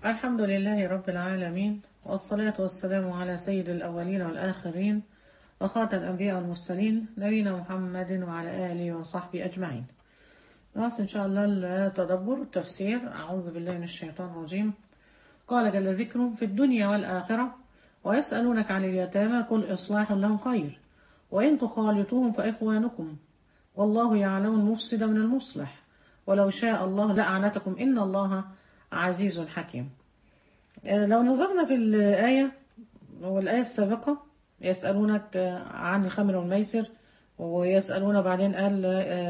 الحمد لله رب العالمين والصلاة والسلام على سيد الأولين والآخرين وخاتم الأنبياء والمرسلين نبينا محمد وعلى آله وصحبه أجمعين نواصل إن شاء الله التدبر التفسير أعوذ بالله من الشيطان الرجيم قال جل ذكره في الدنيا والآخرة ويسألونك عن اليتامى قل إصلاح لهم خير وإن تخالطوهم فإخوانكم والله يعلم المفسد من المصلح ولو شاء الله لأعنتكم إن الله عزيز حكيم لو نظرنا في الآية والآية السابقة يسألونك عن الخمر والميسر ويسألون بعدين قال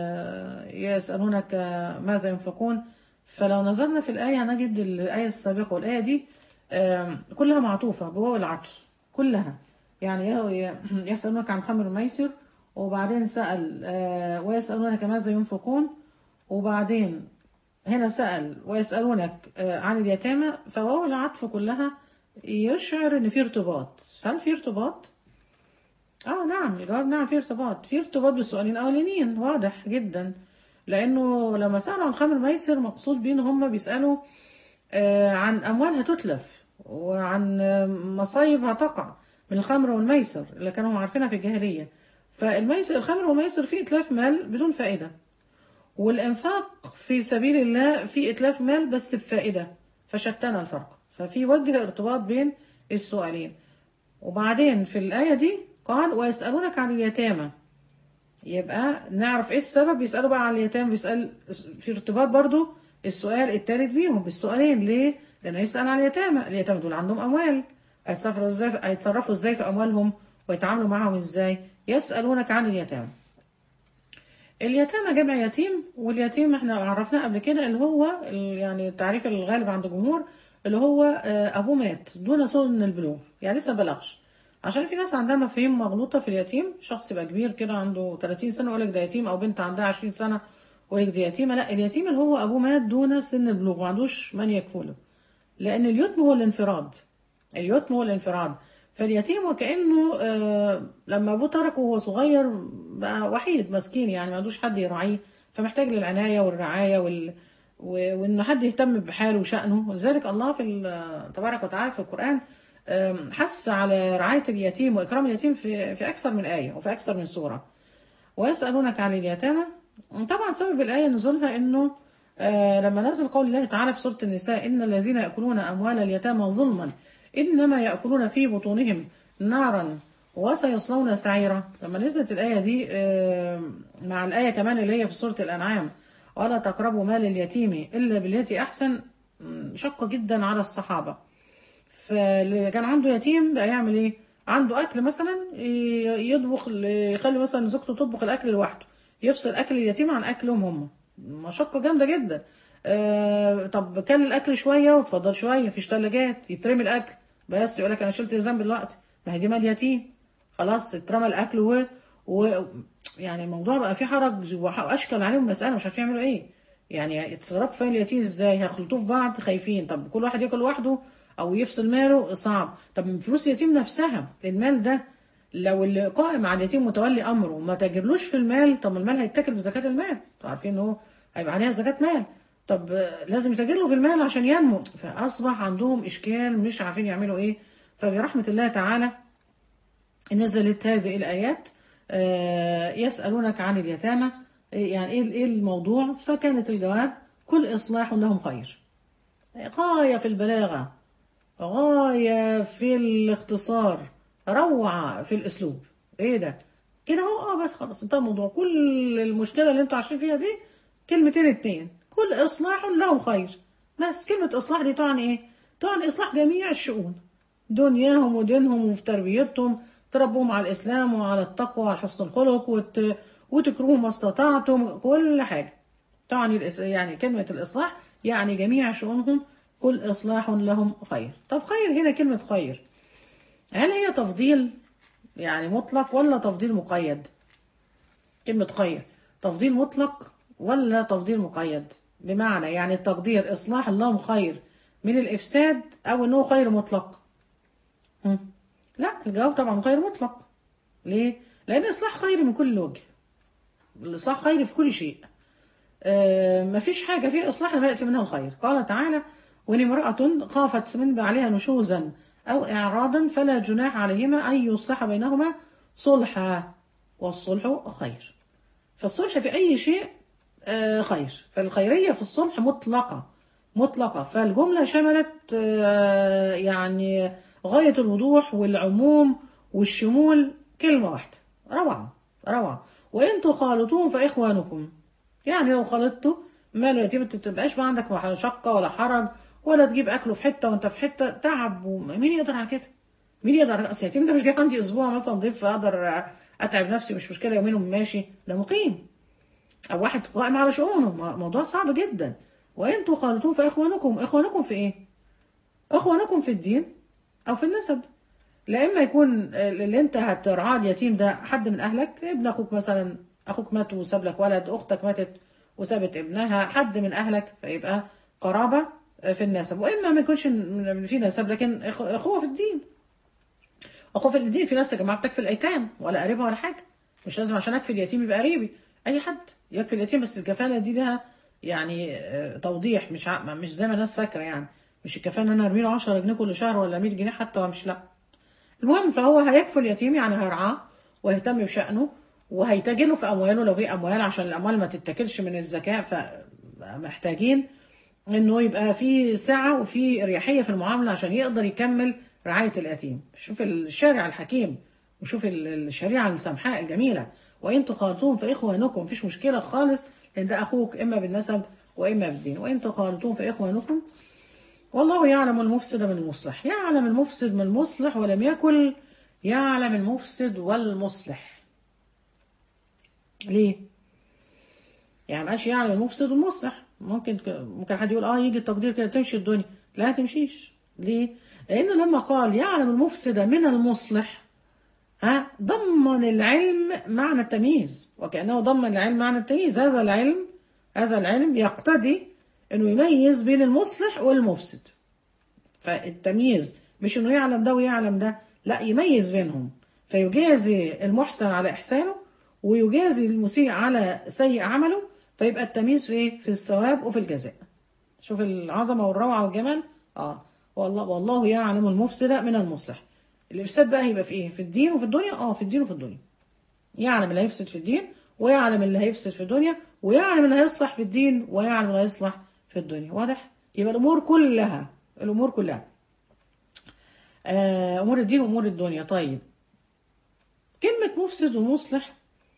يسألونك ماذا ينفقون فلو نظرنا في الآية هنجد الآية السابقة والآية دي كلها معطوفة بواو العطف كلها يعني يسألونك عن خمر الميسر وبعدين سأل ويسألونك ماذا ينفقون وبعدين هنا سأل ويسألونك عن اليتامى فواو العطف كلها يشعر ان في ارتباط هل في ارتباط؟ اه نعم الجواب نعم في ارتباط في ارتباط بالسؤالين الاولانيين واضح جدا لانه لما سألوا عن خمر ميسر مقصود بيه ان هم بيسألوا عن اموال هتتلف وعن مصايب هتقع من الخمر والميسر اللي كانوا عارفينها في الجاهلية فالميسر الخمر والميسر فيه اتلاف مال بدون فائدة والإنفاق في سبيل الله في إتلاف مال بس بفائدة فشتنا الفرق ففي وجه ارتباط بين السؤالين وبعدين في الآية دي قال ويسألونك عن اليتامى يبقى نعرف ايه السبب بيسألوا بقى عن اليتامى بيسأل في ارتباط برضو السؤال التالت بيهم بالسؤالين ليه؟ لأنه يسأل عن اليتامى اليتامى دول عندهم أموال هيتصرفوا ازاي هيتصرفوا ازاي في أموالهم ويتعاملوا معهم ازاي يسألونك عن اليتامى اليتامى جمع يتيم واليتيم احنا عرفناه قبل كده اللي هو يعني التعريف الغالب عند الجمهور اللي هو ابوه مات دون سن البلوغ يعني لسه بلغش عشان في ناس عندها مفاهيم مغلوطه في اليتيم شخص يبقى كبير كده عنده 30 سنه يقول لك ده يتيم او بنت عندها 20 سنه يقول لك دي يتيمه لا اليتيم اللي هو ابوه مات دون سن البلوغ ما عندوش من يكفله لان اليتم هو الانفراد اليتم هو الانفراد فاليتيم وكأنه آه لما أبوه تركه وهو صغير بقى وحيد مسكين يعني ما عندوش حد يراعيه فمحتاج للعناية والرعاية وال... وإن حد يهتم بحاله وشأنه ولذلك الله في تبارك وتعالى في القرآن آه حث على رعاية اليتيم وإكرام اليتيم في, في أكثر من آية وفي أكثر من سورة ويسألونك عن اليتامى طبعا سبب الآية نزولها إنه آه لما نزل قول الله تعالى في سورة النساء إن الذين يأكلون أموال اليتامى ظلما إنما يأكلون في بطونهم نارا وسيصلون سعيرا لما نزلت الآية دي مع الآية كمان اللي هي في سورة الأنعام ولا تقربوا مال اليتيم إلا بالتي أحسن شقة جدا على الصحابة فاللي كان عنده يتيم بقى يعمل إيه عنده أكل مثلا يطبخ يخلي مثلا زوجته تطبخ الأكل لوحده يفصل أكل اليتيم عن أكلهم هم مشقة جامدة جدا آه طب كل الأكل شوية وتفضل شوية فيش تلاجات يترمي الأكل بس يقول لك انا شلت الذنب دلوقتي ما هي دي مال يتيم خلاص اترمى الاكل و... و... يعني الموضوع بقى فيه حرج واشكل عليهم مساله مش عارفين يعملوا ايه يعني يتصرفوا فين اليتيم ازاي هيخلطوه في بعض خايفين طب كل واحد ياكل لوحده او يفصل ماله صعب طب من فلوس اليتيم نفسها المال ده لو اللي قائم على اليتيم متولي امره ما تاجرلوش في المال طب المال هيتاكل بزكاه المال انتوا عارفين ان هو هيبقى عليها زكاه مال طب لازم يتاجر له في المال عشان ينمو فأصبح عندهم إشكال مش عارفين يعملوا إيه فبرحمة الله تعالى نزلت هذه الآيات يسألونك عن اليتامى يعني إيه الموضوع فكانت الجواب كل إصلاح لهم خير غاية في البلاغة غاية في الاختصار روعة في الأسلوب إيه ده كده هو اه بس خلاص انتهى الموضوع كل المشكلة اللي انتوا عايشين فيها دي كلمتين اتنين كل إصلاح له خير بس كلمة إصلاح دي تعني إيه؟ تعني إصلاح جميع الشؤون دنياهم ودينهم وفي تربيتهم تربوهم على الإسلام وعلى التقوى وعلى حسن الخلق وت... وتكرهوا ما استطعتم كل حاجة تعني الإس... يعني كلمة الإصلاح يعني جميع شؤونهم كل إصلاح لهم خير طب خير هنا كلمة خير هل هي تفضيل يعني مطلق ولا تفضيل مقيد كلمة خير تفضيل مطلق ولا تفضيل مقيد بمعنى يعني التقدير إصلاح اللهم خير من الإفساد أو أنه خير مطلق هم. لا الجواب طبعا خير مطلق ليه؟ لأن إصلاح خير من كل وجه الإصلاح خير في كل شيء آه مفيش حاجة فيها إصلاح لما يأتي منها الخير قال تعالى وإن امرأة خافت من بعلها نشوزا أو إعراضا فلا جناح عليهما أن يصلح بينهما صلحا والصلح خير فالصلح في أي شيء آه، خير فالخيرية في الصلح مطلقة مطلقة فالجملة شملت آه، يعني غاية الوضوح والعموم والشمول كلمة واحدة روعة روعة وإن تخالطوهم فإخوانكم يعني لو خالطته ماله يتيم انت بتبقاش بقى عندك مشقة ولا حرج ولا تجيب أكله في حتة وأنت في حتة تعب ومين يقدر على كده؟ مين يقدر على أصل يتيم ده مش جاي عندي أسبوع مثلا ضيف أقدر أتعب نفسي مش مشكلة يومين وماشي ده مقيم او واحد قائم على شؤونه موضوع صعب جدا وان تخالطون فاخوانكم اخوانكم في ايه اخوانكم في الدين او في النسب لا اما يكون اللي انت هترعاه اليتيم ده حد من اهلك ابن اخوك مثلا اخوك مات وساب لك ولد اختك ماتت وسابت ابنها حد من اهلك فيبقى قرابه في النسب واما ما يكونش من- في نسب لكن إخ- اخوه في الدين اخوه في الدين في ناس يا جماعه بتكفي الايتام ولا قريبها ولا حاجه مش لازم عشان اكفي اليتيم يبقى قريبي اي حد يكفي اليتيم بس الكفاله دي لها يعني آه، توضيح مش ع- مش زي ما الناس فاكره يعني مش الكفاله ان انا ارمي له 10 جنيه كل شهر ولا 100 جنيه حتى وامشي لا المهم فهو هيكفل اليتيم يعني هيرعاه ويهتم بشأنه وهيتاجله في أمواله لو في أموال عشان الأموال ما تتاكلش من الزكاة فمحتاجين إنه يبقى في سعة وفي اريحية في المعاملة عشان يقدر يكمل رعاية اليتيم شوف الشارع الحكيم وشوف ال- الشريعة السمحاء الجميلة وإن تخالطوهم فإخوانكم مفيش مشكلة خالص لأن ده أخوك إما بالنسب وإما بالدين وإن تخالطوهم فإخوانكم والله يعلم المفسد من المصلح يعلم المفسد من المصلح ولم يكن يعلم المفسد والمصلح ليه يعني ماشي يعلم المفسد والمصلح ممكن ممكن حد يقول اه يجي التقدير كده تمشي الدنيا لا تمشيش ليه لانه لما قال يعلم المفسد من المصلح ها ضمن العلم معنى التمييز وكأنه ضمن العلم معنى التمييز هذا العلم هذا العلم يقتضي انه يميز بين المصلح والمفسد فالتمييز مش انه يعلم ده ويعلم ده لا يميز بينهم فيجازي المحسن على احسانه ويجازي المسيء على سيء عمله فيبقى التمييز في ايه في الثواب وفي الجزاء شوف العظمه والروعه والجمال اه والله والله يعلم المفسد من المصلح الافساد بقى هيبقى في ايه في الدين وفي الدنيا اه في الدين وفي الدنيا يعلم اللي هيفسد في الدين ويعلم اللي هيفسد في الدنيا ويعلم اللي هيصلح في الدين ويعلم اللي هيصلح في الدنيا واضح يبقى الامور كلها الامور كلها آه، امور الدين وامور الدنيا طيب كلمه مفسد ومصلح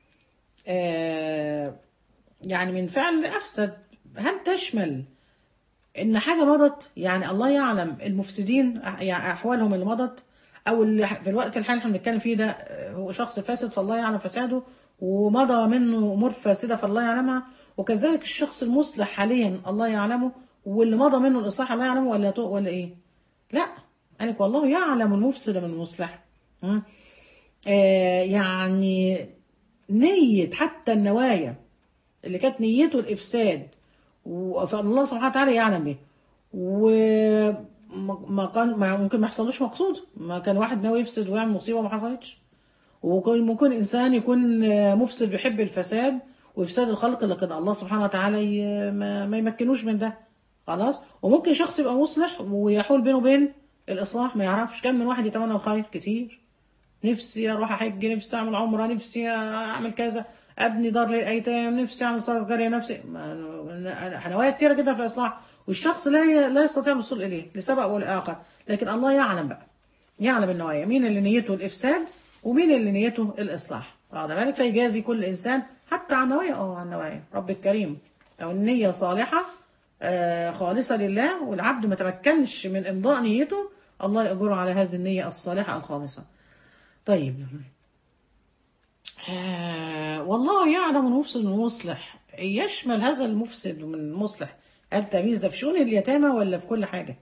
آه، يعني من فعل افسد هل تشمل ان حاجه مضت يعني الله يعلم المفسدين أح- يعني احوالهم اللي مضت او اللي في الوقت الحالي احنا بنتكلم فيه ده آه، هو شخص فاسد فالله يعلم فساده ومضى منه امور فاسده فالله يعلمها وكذلك الشخص المصلح حاليا الله يعلمه واللي مضى منه الاصلاح الله يعلمه ولا تو- ولا ايه؟ لا قالك والله يعلم المفسد من المصلح م? آه يعني نية حتى النوايا اللي كانت نيته الإفساد و- فالله سبحانه وتعالى يعلم به وما ما كان ما ممكن ما يحصلوش مقصود ما كان واحد ناوي يفسد ويعمل مصيبة ما حصلتش وممكن ممكن إنسان يكون آه، مفسد بيحب الفساد وإفساد الخلق لكن الله سبحانه وتعالى ي- ما, ما يمكنوش من ده خلاص وممكن شخص يبقى مصلح ويحول بينه وبين الإصلاح ما يعرفش كم من واحد يتمنى الخير كتير نفسي اروح احج نفسي اعمل عمره نفسي اعمل كذا ابني دار للايتام نفسي اعمل صدقه جاريه نفسي ما- نوايا كتيره جدا في الاصلاح والشخص لا ي- لا يستطيع الوصول اليه لسبب او لاخر لكن الله يعلم بقى يعلم النوايا مين اللي نيته الافساد ومين اللي نيته الاصلاح واخد بالك فيجازي كل انسان حتى عن نوايا اه عن نوايا رب الكريم لو النيه صالحه آه، خالصه لله والعبد ما تمكنش من امضاء نيته الله يأجره على هذه النيه الصالحه الخالصه طيب آه والله يعلم المفسد من المصلح يشمل هذا المفسد من المصلح التمييز ده في شؤون اليتامى ولا في كل حاجة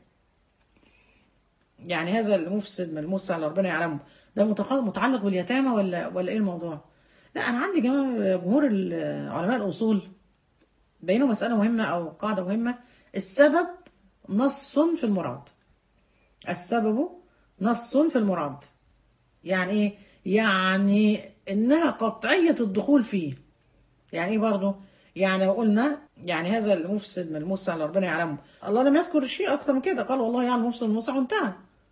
يعني هذا المفسد من المصلح اللي ربنا يعلمه ده متخ- متعلق باليتامى ولا ولا ايه الموضوع لا انا عندي جماعة جمهور ال- علماء الاصول بينوا مسألة مهمة او قاعدة مهمة السبب نص في المراد السبب نص في المراد يعني ايه يعني انها قطعية الدخول فيه يعني ايه برضه يعني لو قلنا يعني هذا المفسد من المصلح اللي ربنا يعلمه الله لم يذكر شيء اكتر من كده قال والله يعلم المفسد من المصلح وانتهى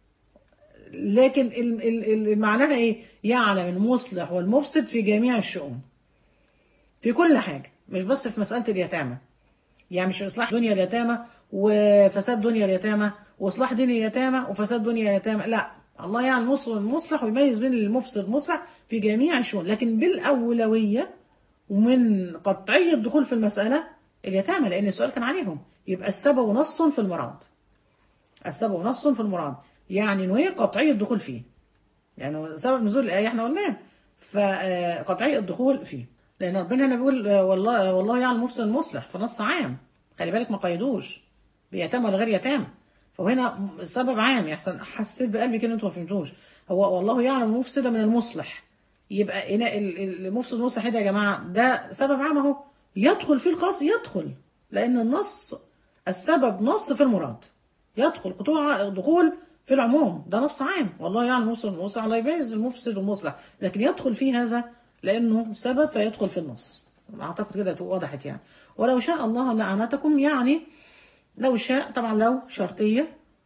لكن ال- ال- ال- معناها ايه يعلم المصلح والمفسد في جميع الشؤون في كل حاجه مش بس في مساله اليتامى يعني مش اصلاح دنيا اليتامى وفساد دنيا اليتامى واصلاح دين اليتامى وفساد دنيا اليتامى لا الله يعني المصلح والمصلح ويميز بين المفسد والمصلح في جميع الشؤون لكن بالاولويه ومن قطعيه الدخول في المساله اليتامى لان السؤال كان عليهم يبقى السبب نص في المراد السبب نص في المراد يعني نويه قطعيه الدخول فيه يعني سبب نزول الآية احنا قلناه فقطعي الدخول فيه لأن ربنا هنا بيقول آه، والله والله يعلم المفسد المصلح في نص عام خلي بالك ما قيدوش بيتامى ولا غير يتامى فهنا السبب عام يحسن حسيت بقلبي كده انتوا ما فهمتوش هو والله يعلم المفسد من المصلح يبقى هنا ال- ال- المفسد المصلح ده يا جماعة ده سبب عام اهو يدخل فيه القصد يدخل لأن النص السبب نص في المراد يدخل قطوع دخول في العموم ده نص عام والله يعلم المفسد والمصلح لا يميز المفسد والمصلح لكن يدخل فيه هذا لانه سبب فيدخل في النص اعتقد كده وضحت يعني ولو شاء الله لعنتكم يعني لو شاء طبعا لو شرطيه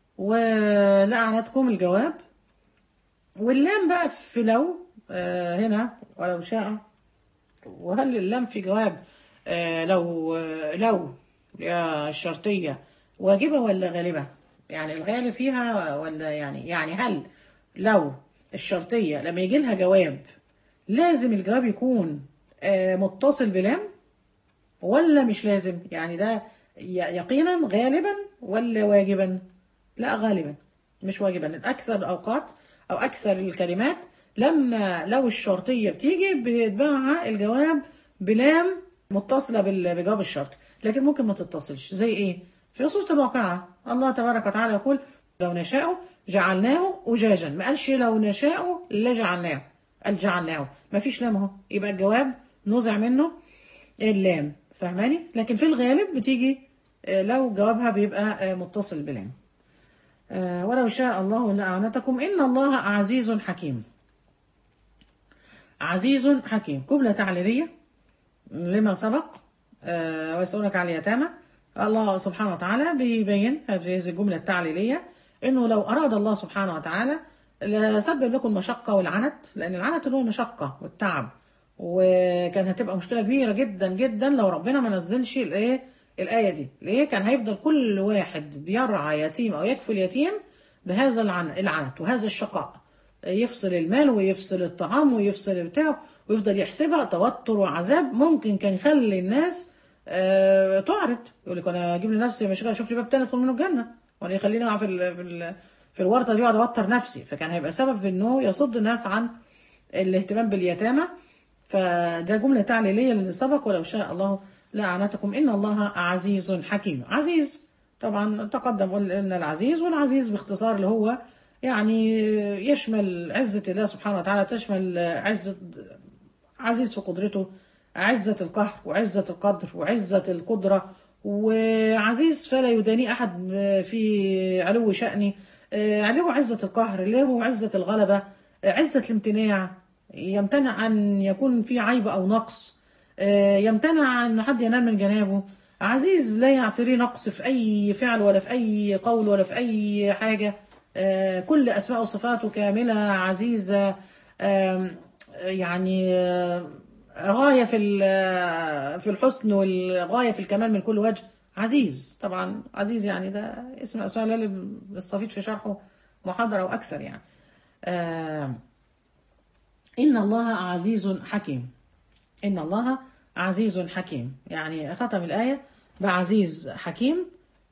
ولعنتكم الجواب واللام بقى في لو آه هنا ولو شاء وهل اللام في جواب آه لو آه لو يا الشرطية واجبة ولا غالبة يعني الغالب فيها ولا يعني يعني هل لو الشرطية لما يجي لها جواب لازم الجواب يكون آه متصل بلام ولا مش لازم يعني ده ي- يقينا غالبا ولا واجبا لا غالبا مش واجبا اكثر الاوقات او اكثر الكلمات لما لو الشرطيه بتيجي بيتبعها الجواب بلام متصله بال- بجواب الشرط لكن ممكن ما تتصلش زي ايه في سوره الواقعه الله تبارك وتعالى يقول لو نشاء جعلناه أجاجا ما قالش لو نشاء لجعلناه قال جعلناه ما فيش لام اهو يبقى الجواب نزع منه اللام فاهماني لكن في الغالب بتيجي آه، لو جوابها بيبقى آه، متصل بلام آه، ولو شاء الله لأعنتكم إن الله عزيز حكيم عزيز حكيم جملة تعليلية لما سبق آه، ويسألونك على اليتامى الله سبحانه وتعالى بيبين في هذه الجملة التعليلية إنه لو أراد الله سبحانه وتعالى لسبب لكم المشقة والعنت لأن العنت اللي هو المشقة والتعب وكان هتبقى مشكلة كبيرة جدا جدا لو ربنا ما نزلش الإيه الآية دي ليه كان هيفضل كل واحد بيرعى يتيم أو يكفل يتيم بهذا العن- العنت وهذا الشقاء يفصل المال ويفصل الطعام ويفصل البتاع ويفضل يحسبها توتر وعذاب ممكن كان يخلي الناس آه، تعرض يقول لك انا اجيب لنفسي مشكله اشوف لي باب تاني ادخل منه الجنه وانا يخليني اقع في ال في ال في الورطه دي واقعد اوتر نفسي فكان هيبقى سبب في انه يصد الناس عن الاهتمام باليتامى فده جمله تعليليه اللي سبق ولو شاء الله لعنتكم ان الله عزيز حكيم عزيز طبعا تقدم قلنا العزيز والعزيز باختصار اللي هو يعني يشمل عزة الله سبحانه وتعالى تشمل عزة عزيز في قدرته عزة القهر وعزة القدر وعزة القدرة وعزيز فلا يداني أحد في علو شأنه علو عزة القهر له عزة الغلبة عزة الامتناع يمتنع أن يكون في عيب أو نقص يمتنع أن حد ينال من جنابه عزيز لا يعتريه نقص في أي فعل ولا في أي قول ولا في أي حاجة آه، كل أسماء وصفاته كاملة عزيزة آم، يعني آه، غاية في ال- في الحسن والغاية في الكمال من كل وجه عزيز طبعا عزيز يعني ده اسم أسماء الله اللي بنستفيد في شرحه محاضرة أو أكثر يعني آم، إن الله عزيز حكيم إن الله عزيز حكيم يعني ختم الآية بعزيز حكيم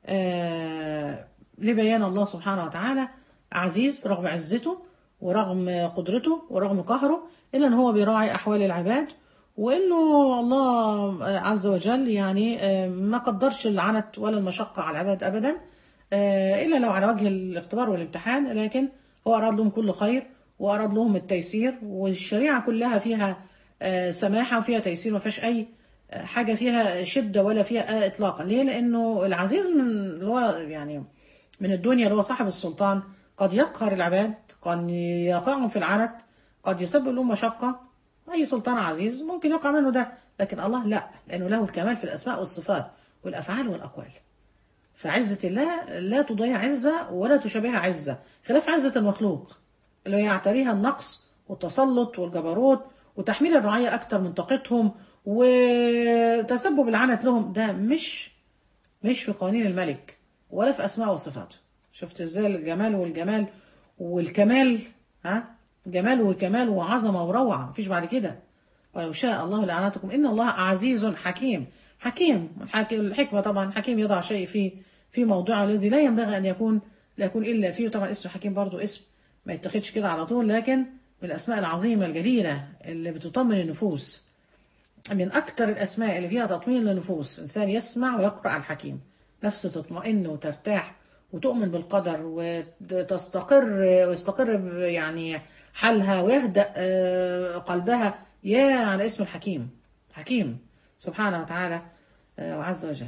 آه لبيان الله سبحانه وتعالى عزيز رغم عزته ورغم قدرته ورغم قهره إلا أن هو بيراعي أحوال العباد وإنه الله عز وجل يعني آه، ما قدرش العنت ولا المشقة على العباد أبدا آه، إلا لو على وجه الاختبار والامتحان لكن هو أراد لهم كل خير وأراد لهم التيسير والشريعة كلها فيها آه، سماحة وفيها تيسير ما فيهاش أي آه، حاجة فيها شدة ولا فيها آه، إطلاقا ليه؟ لأنه العزيز من اللي هو يعني من الدنيا اللي هو صاحب السلطان قد يقهر العباد قد يقعهم في العنت قد يسبب لهم مشقة أي سلطان عزيز ممكن يقع منه ده لكن الله لا لأنه له الكمال في الأسماء والصفات والأفعال والأقوال فعزة الله لا تضيع عزة ولا تشابهها عزة خلاف عزة المخلوق اللي يعتريها النقص والتسلط والجبروت وتحميل الرعية أكتر من طاقتهم وتسبب العنت لهم ده مش مش في قوانين الملك ولا في أسماء وصفاته شفت ازاي الجمال والجمال والكمال ها جمال وكمال وعظمة وروعة مفيش بعد كده ولو شاء الله لأعنتكم إن الله عزيز حكيم حكيم الحكمة طبعا حكيم يضع شيء في في موضعه الذي لا ينبغي أن يكون لا يكون إلا فيه طبعا اسم حكيم برضو اسم ما يتخذش كده على طول لكن من الأسماء العظيمة الجليلة اللي بتطمن النفوس من أكثر الأسماء اللي فيها تطمين للنفوس إنسان يسمع ويقرأ الحكيم نفسه تطمئن وترتاح وتؤمن بالقدر وتستقر ويستقر يعني حالها ويهدأ قلبها يا على اسم الحكيم حكيم سبحانه وتعالى وعز وجل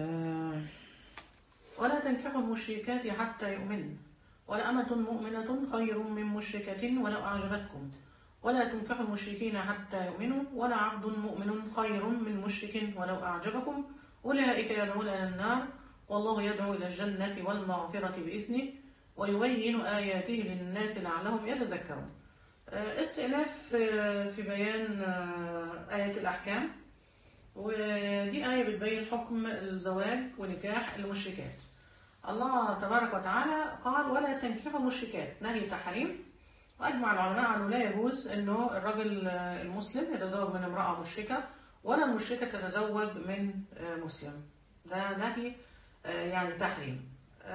ولا تنكحوا المشركات حتى يؤمن ولأمة مؤمنة خير من مشركة ولو أعجبتكم ولا تنكحوا المشركين حتى يؤمنوا ولا عبد مؤمن خير من مشرك ولو أعجبكم أولئك يدعون إلى النار والله يدعو إلى الجنة والمغفرة بإذنه ويبين آياته للناس لعلهم يتذكرون استئناف في بيان آية الأحكام ودي آية بتبين حكم الزواج ونكاح المشركات الله تبارك وتعالى قال ولا تنكحوا المشركات نهي تحريم وأجمع العلماء أنه لا يجوز أنه الرجل المسلم يتزوج من امرأة مشركة ولا المشركة تتزوج من مسلم ده نهي يعني تحريم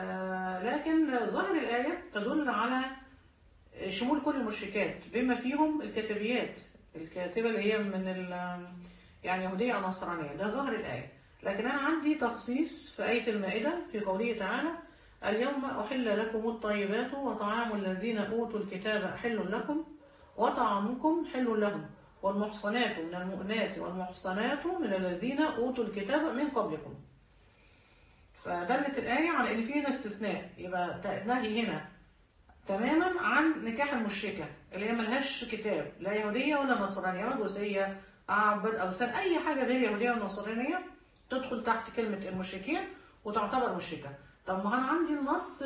لكن ظاهر الآية تدل على شمول كل المشركات بما فيهم الكتابيات الكاتبة اللي هي من يعني يهودية أو نصرانية ده ظاهر الآية لكن أنا عندي تخصيص في آية المائدة في قوله تعالى اليوم أحل لكم الطيبات وطعام الذين أوتوا الكتاب حل لكم وطعامكم حل لهم والمحصنات من المؤنات والمحصنات من الذين أوتوا الكتاب من قبلكم فدلت الآية على إن في هنا استثناء يبقى نهي هنا تماما عن نكاح المشركة اللي هي ملهاش كتاب لا يهودية ولا نصرانية مجوسية عبد أو سن أي حاجة غير يهودية ونصرانية تدخل تحت كلمة المشركين وتعتبر مشركة طب ما أنا عندي النص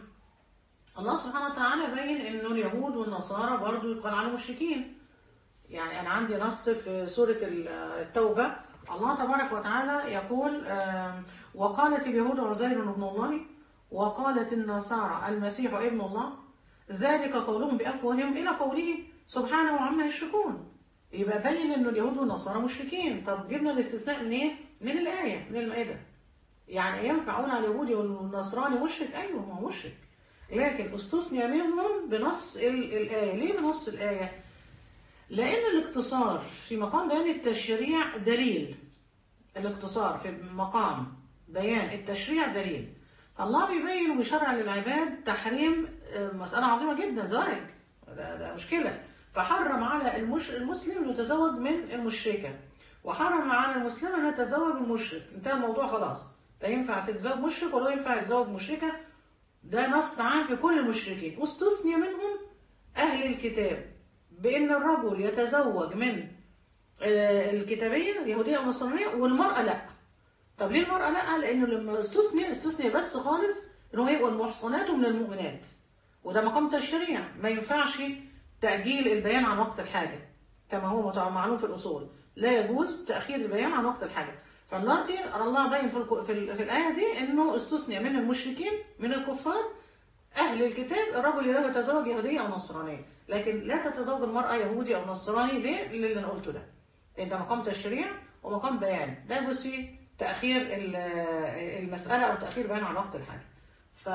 الله سبحانه وتعالى بين إنه اليهود والنصارى برضو يقال عنهم مشركين يعني أنا عندي نص في سورة التوبة الله تبارك وتعالى يقول وقالت اليهود عزير ابن الله وقالت النصارى المسيح ابن الله ذلك قولهم بأفواههم إلى قوله سبحانه عما يشركون يبقى بين انه اليهود والنصارى مشركين طب جبنا الاستثناء منين؟ إيه؟ من الآية من المائدة يعني ينفع اقول على اليهودي والنصراني مشرك ايوه هو مشرك لكن استثني منهم بنص الآية ليه بنص الآية؟ لأن الاقتصار في مقام بيان التشريع دليل الاقتصار في مقام بيان التشريع دليل الله بيبين وبيشرع للعباد تحريم مسألة عظيمة جدا زواج ده, ده مشكلة فحرم على المش... المسلم يتزوج من المشركة وحرم على المسلمة أن يتزوج المشرك انتهى الموضوع خلاص لا ينفع تتزوج مشرك ولا ينفع يتزوج مشركة ده نص عام في كل المشركين واستثني منهم أهل الكتاب بأن الرجل يتزوج من الكتابية اليهودية أو النصرانية والمرأة لا طب ليه المرأة لا؟ لأنه لما استثني استثني بس خالص إنه هيبقوا المحصنات من المؤمنات وده مقام تشريع ما ينفعش تأجيل البيان عن وقت الحاجة كما هو معلوم في الأصول لا يجوز تأخير البيان عن وقت الحاجة فاللاتي الله باين في, في, في الآية دي إنه استثني من المشركين من الكفار أهل الكتاب الرجل له يتزوج يهودية أو نصرانية لكن لا تتزوج المرأة يهودي أو نصراني ليه؟ اللي أنا قلته ده لأن ده مقام تشريع ومقام بيان لا يجوز فيه تأخير المسألة أو تأخير بيان عن وقت الحاجة ف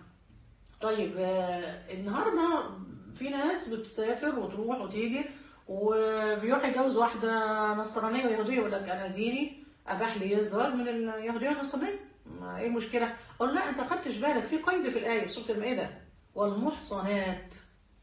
طيب النهارده في ناس بتسافر وتروح وتيجي وبيروح يتجوز واحدة نصرانية ويهودية يقول لك أنا ديني أباح لي الزواج من اليهودية والنصرانية إيه المشكلة؟ أقول لا أنت خدتش بالك في قيد في الآية في سورة المائدة والمحصنات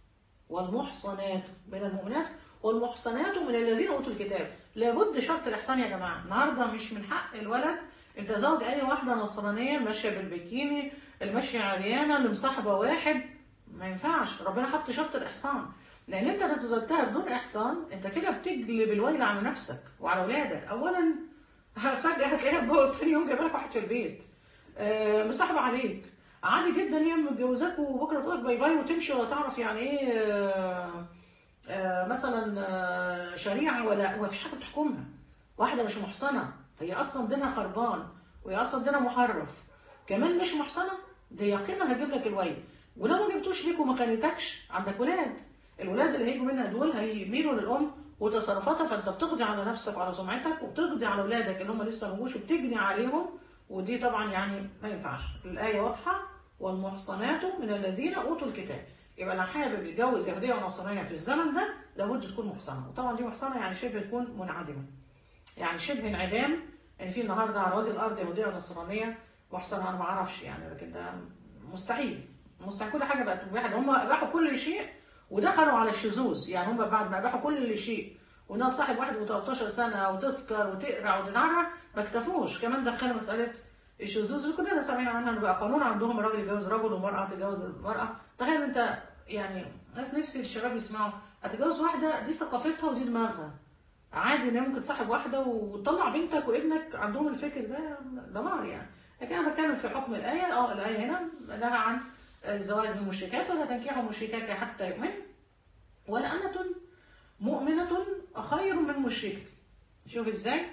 والمحصنات من المؤمنات والمحصنات من الذين أوتوا الكتاب لابد شرط الإحسان يا جماعة النهاردة مش من حق الولد أنت زوج أي واحدة نصرانية ماشية بالبكيني الماشية عريانة اللي مصاحبة واحد ما ينفعش ربنا حط شرط الإحسان لان انت لو تزوجتها بدون احصان انت كده بتجلب الويل على نفسك وعلى اولادك اولا ه- فجاه هتلاقيها بقى تاني يوم جايبه لك واحد في البيت آه، مصاحبه عليك عادي جدا هي متجوزاك وبكره تقول لك باي باي وتمشي ولا تعرف يعني ايه آه، آه، مثلا آه، شريعه ولا ما فيش حاجه بتحكمها واحده مش محصنه فهي اصلا دينها خربان وهي اصلا دينها محرف كمان مش محصنه دي يقينا هتجيب لك الويل ولو ما جبتوش ليك وما خليتكش عندك ولاد الولاد اللي هيجوا منها دول هيميلوا للام وتصرفاتها فانت بتقضي على نفسك وعلى سمعتك وبتقضي على اولادك اللي هم لسه ما جوش وبتجني عليهم ودي طبعا يعني ما ينفعش الايه واضحه والمحصنات من الذين اوتوا الكتاب يبقى انا حابب يتجوز يهوديه ونصرانيه في الزمن ده لابد تكون محصنه وطبعا دي محصنه يعني شبه تكون منعدمه يعني شبه انعدام يعني في النهارده على وجه الارض يهوديه ونصرانيه محصنه انا ما اعرفش يعني لكن ده مستحيل مستحيل كل حاجه بقت واحد هم اباحوا كل شيء ودخلوا على الشذوذ يعني هم بعد ما اباحوا كل شيء وانها تصاحب واحد و 13 سنه وتسكر وتقرع وتنعرع ما اكتفوش كمان دخلوا مساله الشذوذ اللي كلنا سامعين عنها إن بقى قانون عندهم الراجل يتجوز رجل ومراه تتجوز مراه تخيل انت يعني ناس نفسي الشباب يسمعوا هتتجوز واحده دي ثقافتها ودي دماغها عادي ان هي ممكن تصاحب واحده وتطلع بنتك وابنك عندهم الفكر ده دمار يعني لكن انا بتكلم في حكم الايه اه الايه هنا نهى عن الزواج من المشركات ولا تنكحوا المشركات حتى يؤمن ولا أمة مؤمنة خير من مشركة شوف ازاي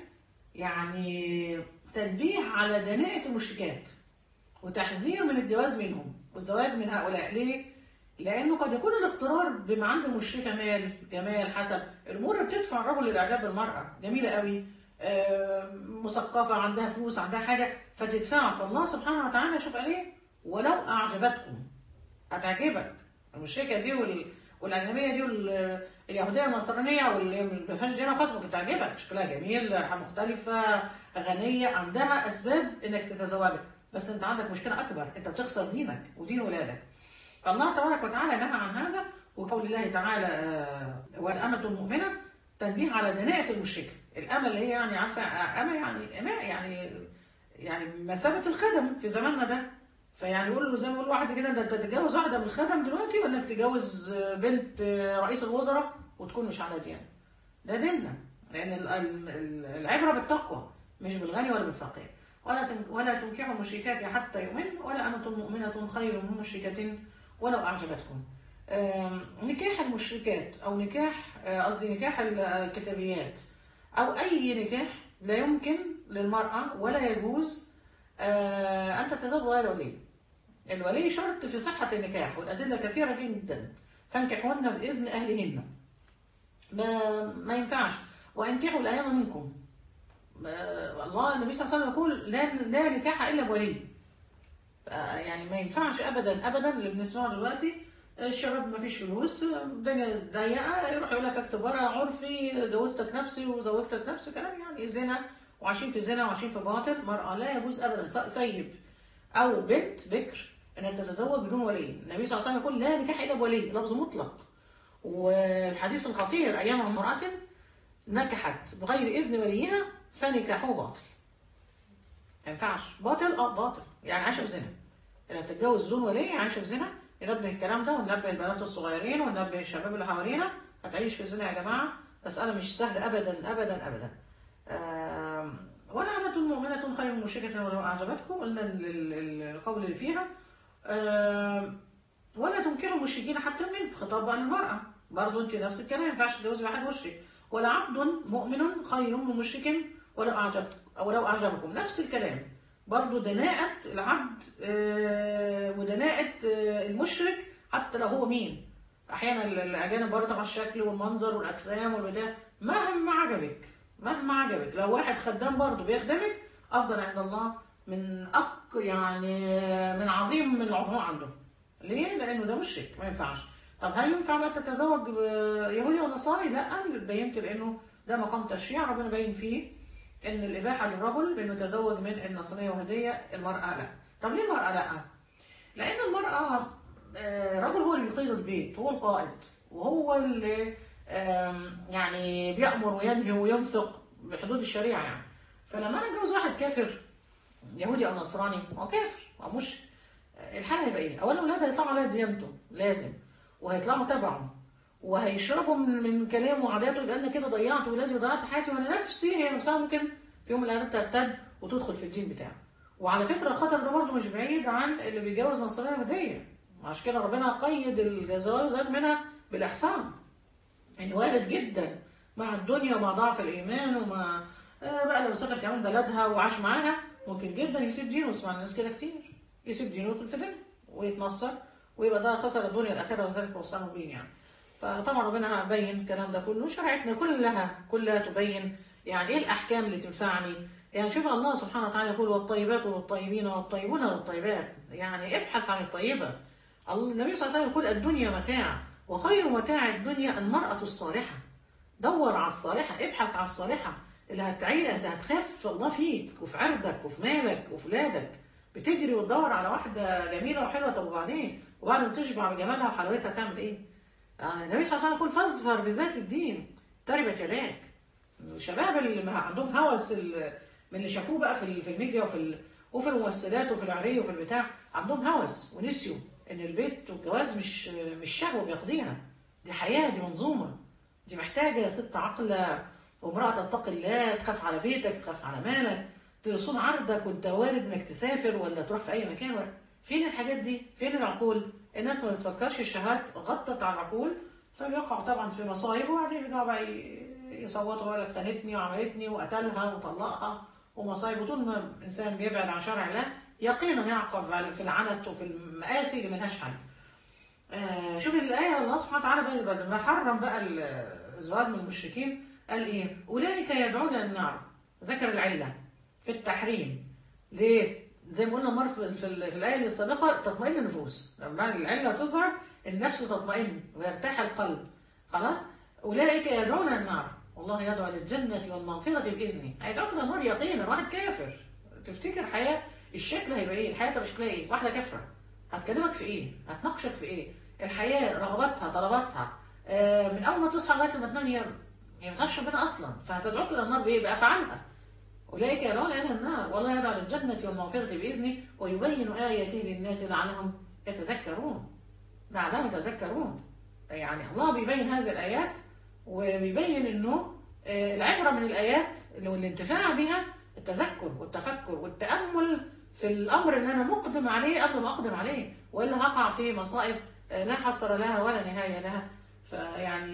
يعني تنبيه على دناءة المشركات وتحذير من الجواز منهم والزواج من هؤلاء ليه؟ لأنه قد يكون الاقترار بما عند المشركة مال جمال حسب الأمور اللي بتدفع الرجل للإعجاب بالمرأة جميلة قوي آه، مثقفة عندها فلوس عندها حاجة فتدفعها فالله سبحانه وتعالى شوف قال ايه ولو أعجبتكم هتعجبك المشركة دي وال... والأجنبية دي وال... اليهودية النصرانية واللي ما فيهاش ديانة خاصة ممكن تعجبك شكلها جميل مختلفة غنية عندها أسباب إنك تتزوجها بس أنت عندك مشكلة أكبر أنت بتخسر دينك ودين ولادك فالله تبارك وتعالى نهى عن هذا وقول الله تعالى آه، والأمة المؤمنة تنبيه على دناءة المشركة الأمة اللي هي يعني عارفة آه، أمة يعني أماء يعني يعني مثابة الخدم في زماننا ده فيعني يقول له زي ما يقول واحد كده ده انت تتجوز واحده من الخدم دلوقتي ولا انك تتجوز بنت رئيس الوزراء وتكون مش على ديانه ده ديننا لان ال- ال- ال- العبره بالتقوى مش بالغني ولا بالفقير ولا تن- ولا تنكحوا المشركات حتى يؤمن ولا أمة مؤمنة خير من مشركة ولو أعجبتكم آم، نكاح المشركات أو نكاح آه، قصدي نكاح ال- الكتابيات أو أي نكاح لا يمكن للمرأة ولا يجوز آه، أن تتزوج غير ولي الولي شرط في صحة النكاح والأدلة كثيرة جدا فانكحوهن بإذن أهلهن ما, ما ينفعش وانكحوا الأيام منكم ما- الله النبي صلى الله عليه وسلم يقول لا لا نكاح إلا بولي آه، يعني ما ينفعش أبدا أبدا اللي بنسمعه دلوقتي الشباب ما فيش فلوس الدنيا ضيقة يروح يقول لك اكتب ورقة عرفي جوزتك نفسي وزوجتك نفسي كلام يعني زنا وعايشين في زنا وعايشين في باطل مرأة لا يجوز أبدا سواء سيب أو بنت بكر أن تتزوج بدون ولي النبي صلى الله عليه وسلم يقول لا نكاح إلا بولي لفظ مطلق والحديث الخطير أيام امرأة نكحت بغير إذن وليها فنكاحه باطل ما ينفعش باطل اه باطل يعني عايشه في زنا اللي تتجوز بدون ولي عايشه في زنا ننبه الكلام ده وننبه البنات الصغيرين وننبه الشباب اللي حوالينا هتعيش في زنا يا جماعه مساله مش سهله ابدا ابدا ابدا آم، ولا أمة مؤمنة خير من مشركة ولو أعجبتكم قلنا ال- ال- ال- القول اللي فيها آم، ولا تنكروا المشركين حتى من خطاب بقى للمرأة برضه أنت نفس الكلام ما ينفعش تتجوزي واحد مشرك ولا عبد مؤمن خير من مشرك ولو أعجبكم أو لو أعجبكم نفس الكلام برضه دناءة العبد آه، ودناءة آه، المشرك حتى لو هو مين أحيانا ال- الأجانب برضه طبعا الشكل والمنظر والأجسام والبتاع مهما عجبك مهما عجبك لو واحد خدام برضه بيخدمك أفضل عند الله من أك يعني من عظيم من العظماء عندهم ليه؟ لأنه ده مشرك ما ينفعش طب هل ينفع بقى تتزوج ب- يهودي ولا نصاري؟ لا بينت لأنه ده مقام تشريع ربنا باين فيه ان الاباحه للرجل بانه يتزوج من النصرانيه واليهوديه المراه لا طب ليه المراه لا لان المراه آه، الرجل هو اللي بيقيد البيت هو القائد وهو اللي آم، يعني بيأمر وينهي وينفق بحدود الشريعه يعني فلما انا اتجوز واحد كافر يهودي او نصراني هو كافر هو مش الحل هيبقى ايه؟ اولا الاولاد هيطلعوا على ديانته لازم وهيطلعوا تبعه وهيشربوا من, من كلامه وعاداته يبقى انا كده ضيعت ولادي وضيعت حياتي وانا نفسي هي نفسها ممكن في يوم من الايام ترتد وتدخل في الدين بتاعه وعلى فكره الخطر ده برضه مش بعيد عن اللي بيتجوز نصرانيه يهوديه عشان كده ربنا قيد الجواز منها بالاحسان يعني وارد جدا مع الدنيا ومع ضعف الايمان ومع آه بقى لو سافر كمان بلدها وعاش معاها ممكن جدا يسيب دينه واسمع الناس كده كتير يسيب دينه ويدخل في دينه ويتنصر ويبقى ده خسر الدنيا الاخره وذلك وصلنا بين يعني فطبعا ربنا بين الكلام ده كله شرعتنا كلها كلها تبين يعني ايه الاحكام اللي تنفعني يعني شوف الله سبحانه وتعالى يقول والطيبات للطيبين والطيبون للطيبات يعني ابحث عن الطيبه النبي صلى الله عليه وسلم يقول الدنيا متاع وخير متاع الدنيا المرأة الصالحة دور على الصالحة ابحث على الصالحة اللي هتعيق اللي هتخاف الله فيك وفي عرضك وفي مالك وفي ولادك بتجري وتدور على واحدة جميلة وحلوة طب وبعدين وبعد ما تشبع بجمالها وحلاوتها تعمل ايه؟ يعني النبي صلى الله عليه وسلم يقول فاظفر بذات الدين تربت يداك الشباب اللي عندهم هوس من اللي شافوه بقى في في الميديا وفي وفي الممثلات وفي العري وفي البتاع عندهم هوس ونسيوا ان البيت والجواز مش مش شهوه بيقضيها دي حياه دي منظومه دي محتاجه ست عاقله وامراه تتقي الله تخاف على بيتك تخاف على مالك تصون عرضك وانت وارد انك تسافر ولا تروح في اي مكان ولا فين الحاجات دي؟ فين العقول؟ الناس ما بتفكرش الشهوات غطت على العقول فبيقعوا طبعا في مصايب وبعدين يرجعوا بقى يصوتوا بقى لك خانتني وعملتني وقتلها وطلقها ومصايب وطول ما الانسان بيبعد عن شرع الله يقينا يعقب في العنت وفي المآسي اللي ملهاش حل. آه شوف الآية الله سبحانه وتعالى بقى لما حرم بقى الزواج من المشركين قال إيه؟ أولئك يدعون النار ذكر العلة في التحريم ليه؟ زي ما قلنا مرة في, في, في الآية السابقة تطمئن النفوس لما العلة تظهر النفس تطمئن ويرتاح القلب خلاص؟ أولئك يدعون النار والله يدعو للجنة والمغفرة بإذنه هيدعوك للنار يقينا واحد كافر تفتكر حياة الشكل هيبقى ايه؟ الحياه تبقى شكلها ايه؟ واحده كافره هتكلمك في ايه؟ هتناقشك في ايه؟ الحياه رغباتها طلباتها آه من اول ما تصحى لغايه ما تنام هي هي ما تعرفش ربنا اصلا فهتدعوك الى النار بايه؟ بافعالها اولئك يرون الى النار والله يدعو للجنه والمغفره باذنه ويبين اياته للناس لعلهم يتذكرون لعلهم يتذكرون يعني الله بيبين هذه الايات وبيبين انه آه العبره من الايات اللي والانتفاع بها التذكر والتفكر والتامل في الامر اللي انا مقدم عليه قبل ما اقدم عليه والا هقع في مصائب لا حصر لها ولا نهايه لها فيعني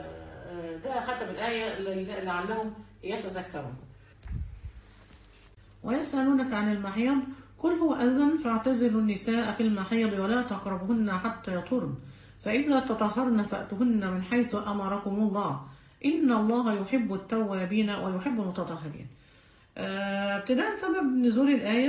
ده ختم الايه لعلهم يتذكرون. ويسالونك عن المحيض قل هو اذن فاعتزلوا النساء في المحيض ولا تقربهن حتى يطهرن فاذا تطهرن فاتوهن من حيث امركم الله ان الله يحب التوابين ويحب المتطهرين. ابتداء سبب نزول الآية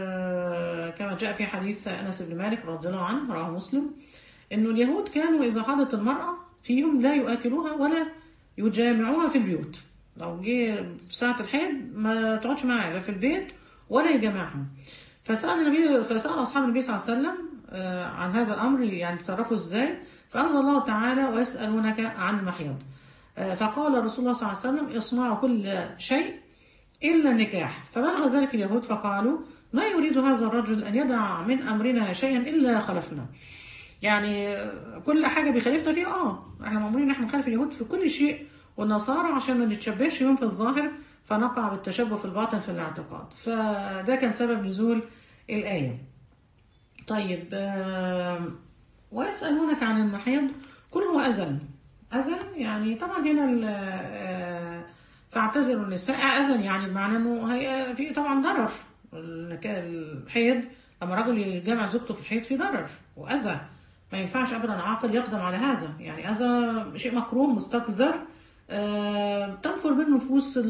كما جاء في حديث أنس بن مالك رضي الله عنه رواه مسلم إنه اليهود كانوا إذا حضت المرأة فيهم لا يؤكلوها ولا يجامعوها في البيوت لو جه في ساعة الحيض ما تقعدش معاها لا في البيت ولا يجامعهم فسأل النبي فسأل أصحاب النبي صلى الله عليه وسلم عن هذا الأمر يعني تصرفوا إزاي فأنزل الله تعالى ويسألونك عن المحيض فقال رسول الله صلى الله عليه وسلم اصنعوا كل شيء إلا النكاح فبلغ ذلك اليهود فقالوا ما يريد هذا الرجل أن يدع من أمرنا شيئا إلا خلفنا يعني كل حاجة بيخالفنا فيها آه احنا مأمورين ان احنا نخالف اليهود في كل شيء والنصارى عشان ما نتشبهش يوم في الظاهر فنقع بالتشبه في الباطن في الاعتقاد فده كان سبب نزول الآية طيب ويسألونك عن المحيض كل هو أذن أذن يعني طبعا هنا فاعتزلوا النساء أذن يعني بمعنى انه هي في طبعا ضرر الحيض لما رجل يجمع زوجته في الحيض في ضرر وأذى ما ينفعش ابدا عاقل يقدم على هذا يعني اذى شيء مكروه مستقذر آه تنفر بالنفوس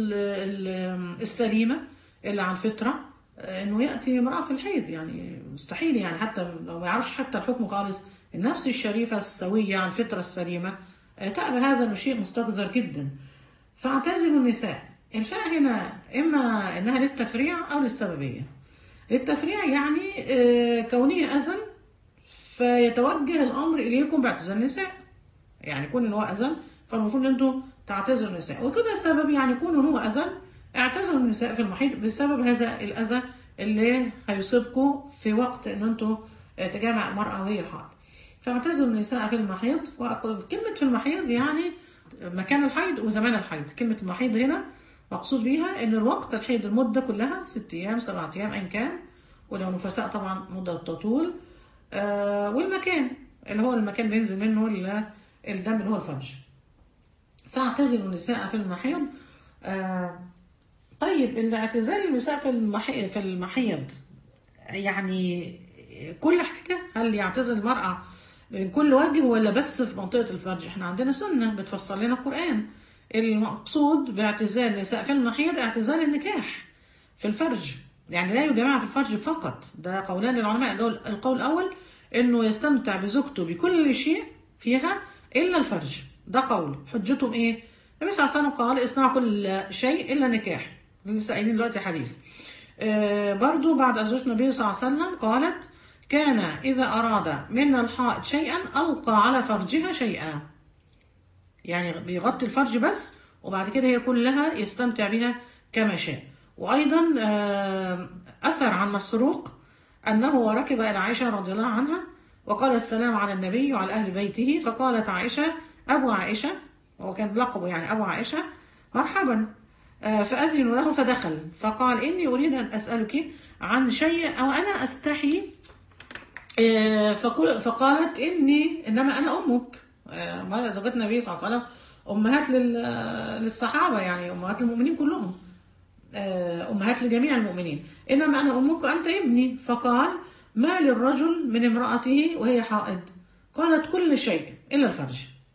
السليمه اللي على الفطره آه انه ياتي امراه في الحيض يعني مستحيل يعني حتى لو ما يعرفش حتى الحكم خالص النفس الشريفه السويه عن الفطره السليمه آه تأبى هذا انه شيء مستقذر جدا فاعتزلوا النساء الفاء هنا اما انها للتفريع او للسببيه للتفريع يعني كونيه اذن فيتوجه الامر اليكم باعتزال النساء يعني يكون ان هو اذن فالمفروض ان انتم تعتزلوا النساء وكده السبب يعني يكون ان هو اذن اعتزلوا النساء في المحيط بسبب هذا الاذى اللي هيصيبكم في وقت ان انتم تجامع المراه وهي حائض فاعتزلوا النساء في المحيض وكلمة في المحيض يعني مكان الحيض وزمان الحيض كلمة المحيض هنا مقصود بيها ان الوقت الحيض المدة كلها ست ايام سبعة ايام ان كان ولو نفساء طبعا مدة تطول آه والمكان اللي هو المكان بينزل منه ال- الدم اللي هو الفرج فاعتزلوا النساء في المحيض آه طيب الاعتزال النساء في المحيض في المحيض يعني كل حاجة هل يعتزل المرأة من كل وجه ولا بس في منطقة الفرج احنا عندنا سنة بتفسر لنا القرآن المقصود باعتزال النساء في المحيض اعتزال النكاح في الفرج يعني لا يجمع في الفرج فقط ده قولان للعلماء القول- القول الأول انه يستمتع بزوجته بكل شيء فيها إلا الفرج ده قول حجتهم ايه النبي صلى الله عليه وسلم قال اصنعوا كل شيء إلا نكاح لسه قايلين دلوقتي حديث آه، برضو بعد أزواج النبي صلى الله عليه وسلم قالت كان إذا أراد من الحائط شيئا ألقى على فرجها شيئا يعني بيغطي الفرج بس وبعد كده هي كلها يستمتع بها كما شاء وأيضا آه، أثر عن مسروق أنه ركب إلى عائشة رضي الله عنها وقال السلام على النبي وعلى أهل بيته فقالت عائشة أبو عائشة هو كان لقبه يعني أبو عائشة مرحبا آه، فأذن له فدخل فقال إني أريد أن أسألك عن شيء أو أنا أستحي آه، فقل فقالت إني إنما أنا أمك آه، ما زوجات النبي صلى الله عليه وسلم أمهات لل- للصحابة يعني أمهات المؤمنين كلهم آه، أمهات لجميع المؤمنين إنما أنا أمك وأنت ابني فقال ما للرجل من امرأته وهي حائض قالت كل شيء إلا الفرج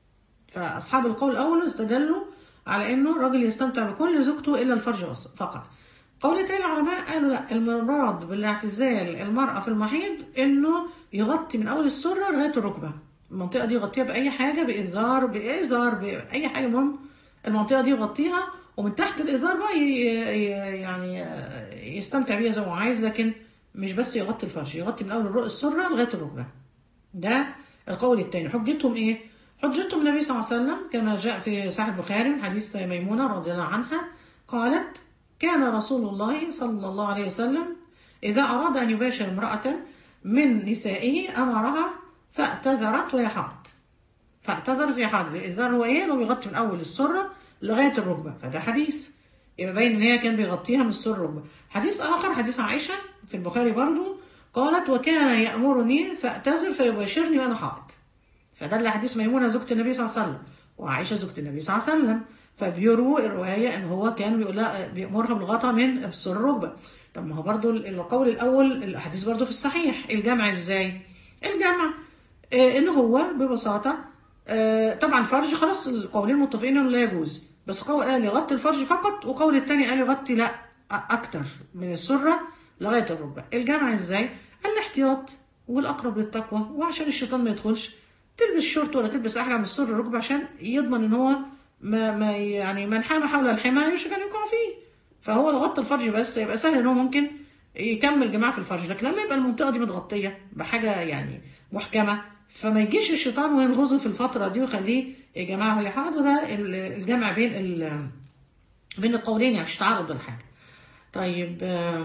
فأصحاب القول الأول استدلوا على إنه الراجل يستمتع بكل زوجته إلا الفرج بس- فقط قول تاني العلماء قالوا لا المراد بالاعتزال المرأة في المحيض إنه يغطي من أول السرة لغاية الركبة المنطقة دي يغطيها بأي حاجة بإزار بإزار بأي حاجة المهم المنطقة دي يغطيها ومن تحت الإزار بقى ي- ي- يعني يستمتع بيها زي ما هو عايز لكن مش بس يغطي الفرش يغطي من أول الرق- السرة لغاية الركبة ده القول الثاني حجتهم ايه حجتهم النبي صلى الله عليه وسلم كما جاء في صحيح البخاري من حديث ميمونة رضي الله عنها قالت كان رسول الله صلى الله عليه وسلم إذا أراد أن يباشر امرأة من نسائه أمرها فاعتذرت وهي حائض فاعتذر في حائض الإزار هو إيه؟ إنه بيغطي من أول السرة لغاية الركبة فده حديث يبقى باين إن هي كان بيغطيها من السرة للركبة حديث آخر حديث عائشة في البخاري برضو قالت وكان يأمرني فاعتذر فيباشرني وأنا حائض فدل حديث ميمونة زوجة النبي صلى الله عليه وسلم وعائشة زوجة النبي صلى الله عليه وسلم فبيروا الرواية ان هو كان بيقول لها بيأمرها بالغطاء من السر الركبة طب ما هو برضو القول الأول الحديث برضو في الصحيح الجمع ازاي الجمع آه ان هو ببساطة آه طبعا فرج خلاص القولين متفقين انه لا يجوز بس قول قال يغطي الفرج فقط وقول الثاني قال يغطي لا اكتر من السرة لغاية الركبة الجمع ازاي الاحتياط والاقرب للتقوى وعشان الشيطان ما يدخلش تلبس شورت ولا تلبس حاجه من السر الركبه عشان يضمن ان هو ما, ما يعني من حام حول الحمى يوشك ان يقع فيه فهو لو غطى الفرج بس يبقى سهل ان هو ممكن يكمل جماعه في الفرج لكن لما يبقى المنطقه دي متغطيه بحاجه يعني محكمه فما يجيش الشيطان وينغزه في الفتره دي ويخليه يا جماعه هي حاجه ده الجمع بين ال بين القولين يعني مفيش تعارض ولا حاجه طيب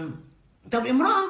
طب امراه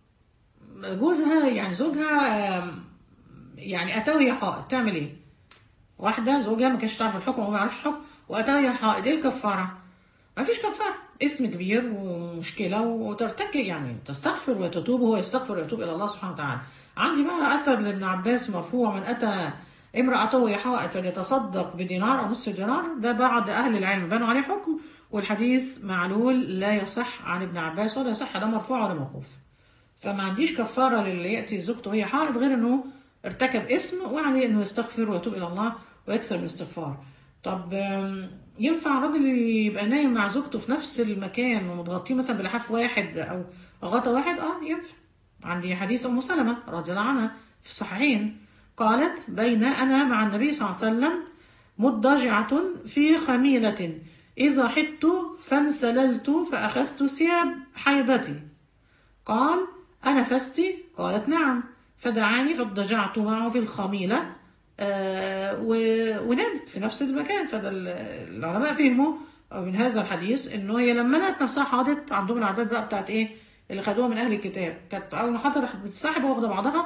جوزها يعني زوجها يعني اتاه هي حائض تعمل ايه؟ واحده زوجها ما كانش تعرف الحكم وما يعرفش الحكم واتاه هي حائض ايه الكفاره؟ ما فيش كفاره اسم كبير ومشكله وترتكي يعني تستغفر وتتوب وهو يستغفر ويتوب الى الله سبحانه وتعالى. عندي بقى اثر لابن عباس مرفوع من اتى امرأته وهي حائض فليتصدق بدينار او نصف دينار ده بعض اهل العلم بنوا عليه حكم والحديث معلول لا يصح عن ابن عباس ولا يصح لا مرفوع ولا موقوف. فما عنديش كفاره للي ياتي زوجته وهي حائض غير انه ارتكب اسم وعليه انه يستغفر ويتوب الى الله ويكسر الاستغفار طب ينفع راجل يبقى نايم مع زوجته في نفس المكان ومتغطيه مثلا بلحاف واحد او غطا واحد اه ينفع عندي حديث ام سلمه رضي الله عنها في الصحيحين قالت بين انا مع النبي صلى الله عليه وسلم مضجعة في خميلة إذا حدت فانسللت فأخذت ثياب حيضتي قال أنفست قالت نعم فدعاني فاضطجعت معه في الخميلة آه ونمت في نفس المكان فده العلماء فهموا من هذا الحديث انه هي لما لقت نفسها حاضت عندهم العادات بقى بتاعت ايه اللي خدوها من اهل الكتاب كانت اول ما حضرت بتسحب واخده بعضها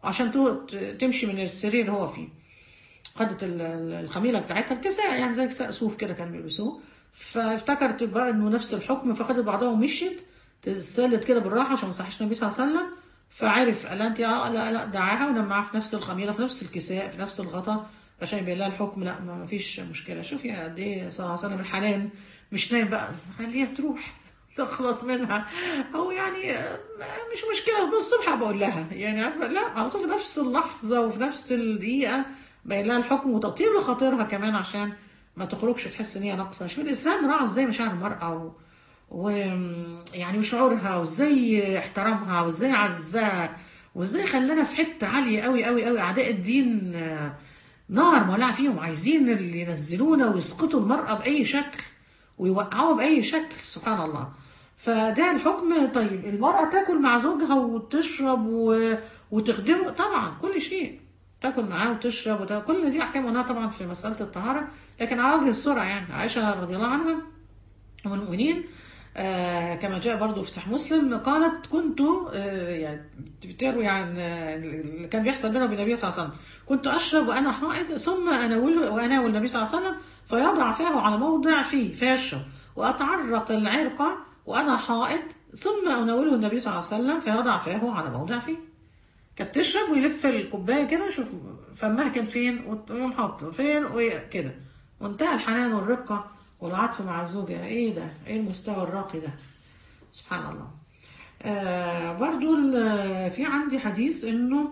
عشان تو- ت- تمشي من السرير اللي هو فيه خدت ال- ال- الخميله بتاعتها الكساء يعني زي كساء صوف كده كانوا بيلبسوه فافتكرت بقى انه نفس الحكم فخدت بعضها ومشيت تسلت كده بالراحه عشان ما يصحيش النبي صلى الله عليه وسلم فعرف قال لها انت اه لا لا دعاها ونام معاها في نفس الخميله في نفس الكساء في نفس الغطا عشان يبين لها الحكم لا ما ما فيش مشكله شوفي قد ايه صلى الله عليه وسلم الحنان مش نايم بقى خليها تروح تخلص منها او يعني آه، مش مشكله الصبح بقول لها يعني عارفه لا على طول في نفس اللحظه وفي نفس الدقيقه باين لها الحكم وتطيب لخاطرها كمان عشان ما تخرجش تحس ان هي ناقصه شوف الاسلام راعى ازاي مشاعر المراه و... و يعني وشعورها وازاي احترمها وازاي عزها وازاي خلانا في حته عاليه قوي قوي قوي اعداء الدين آه، نار مولعه فيهم عايزين اللي ينزلونا ويسقطوا المراه باي شكل ويوقعوها باي شكل سبحان الله فده الحكم طيب المراه تاكل مع زوجها وتشرب و... وتخدمه طبعا كل شيء تاكل معاه وتشرب وده كل دي احكام قلناها طبعا في مساله الطهاره لكن على وجه السرعه يعني عائشه رضي الله عنها ام المؤمنين آه كما جاء برضو في صحيح مسلم قالت كنت آه يعني بتروي عن آه، اللي كان بيحصل بينه وبين النبي صلى الله عليه وسلم كنت اشرب وانا حائض ثم اناول واناول النبي صلى الله عليه وسلم فيضع فاه على موضع فيه فيشرب واتعرق العرق وانا حائض ثم اناوله النبي صلى الله عليه وسلم فيضع فاه على موضع فيه كانت تشرب ويلف الكوبايه كده شوف فمها كان فين ويقوم حاطه فين وكده منتهى الحنان والرقه والعطف مع الزوجه ايه ده ايه المستوى الراقي ده سبحان الله آه برضو ال- في عندي حديث انه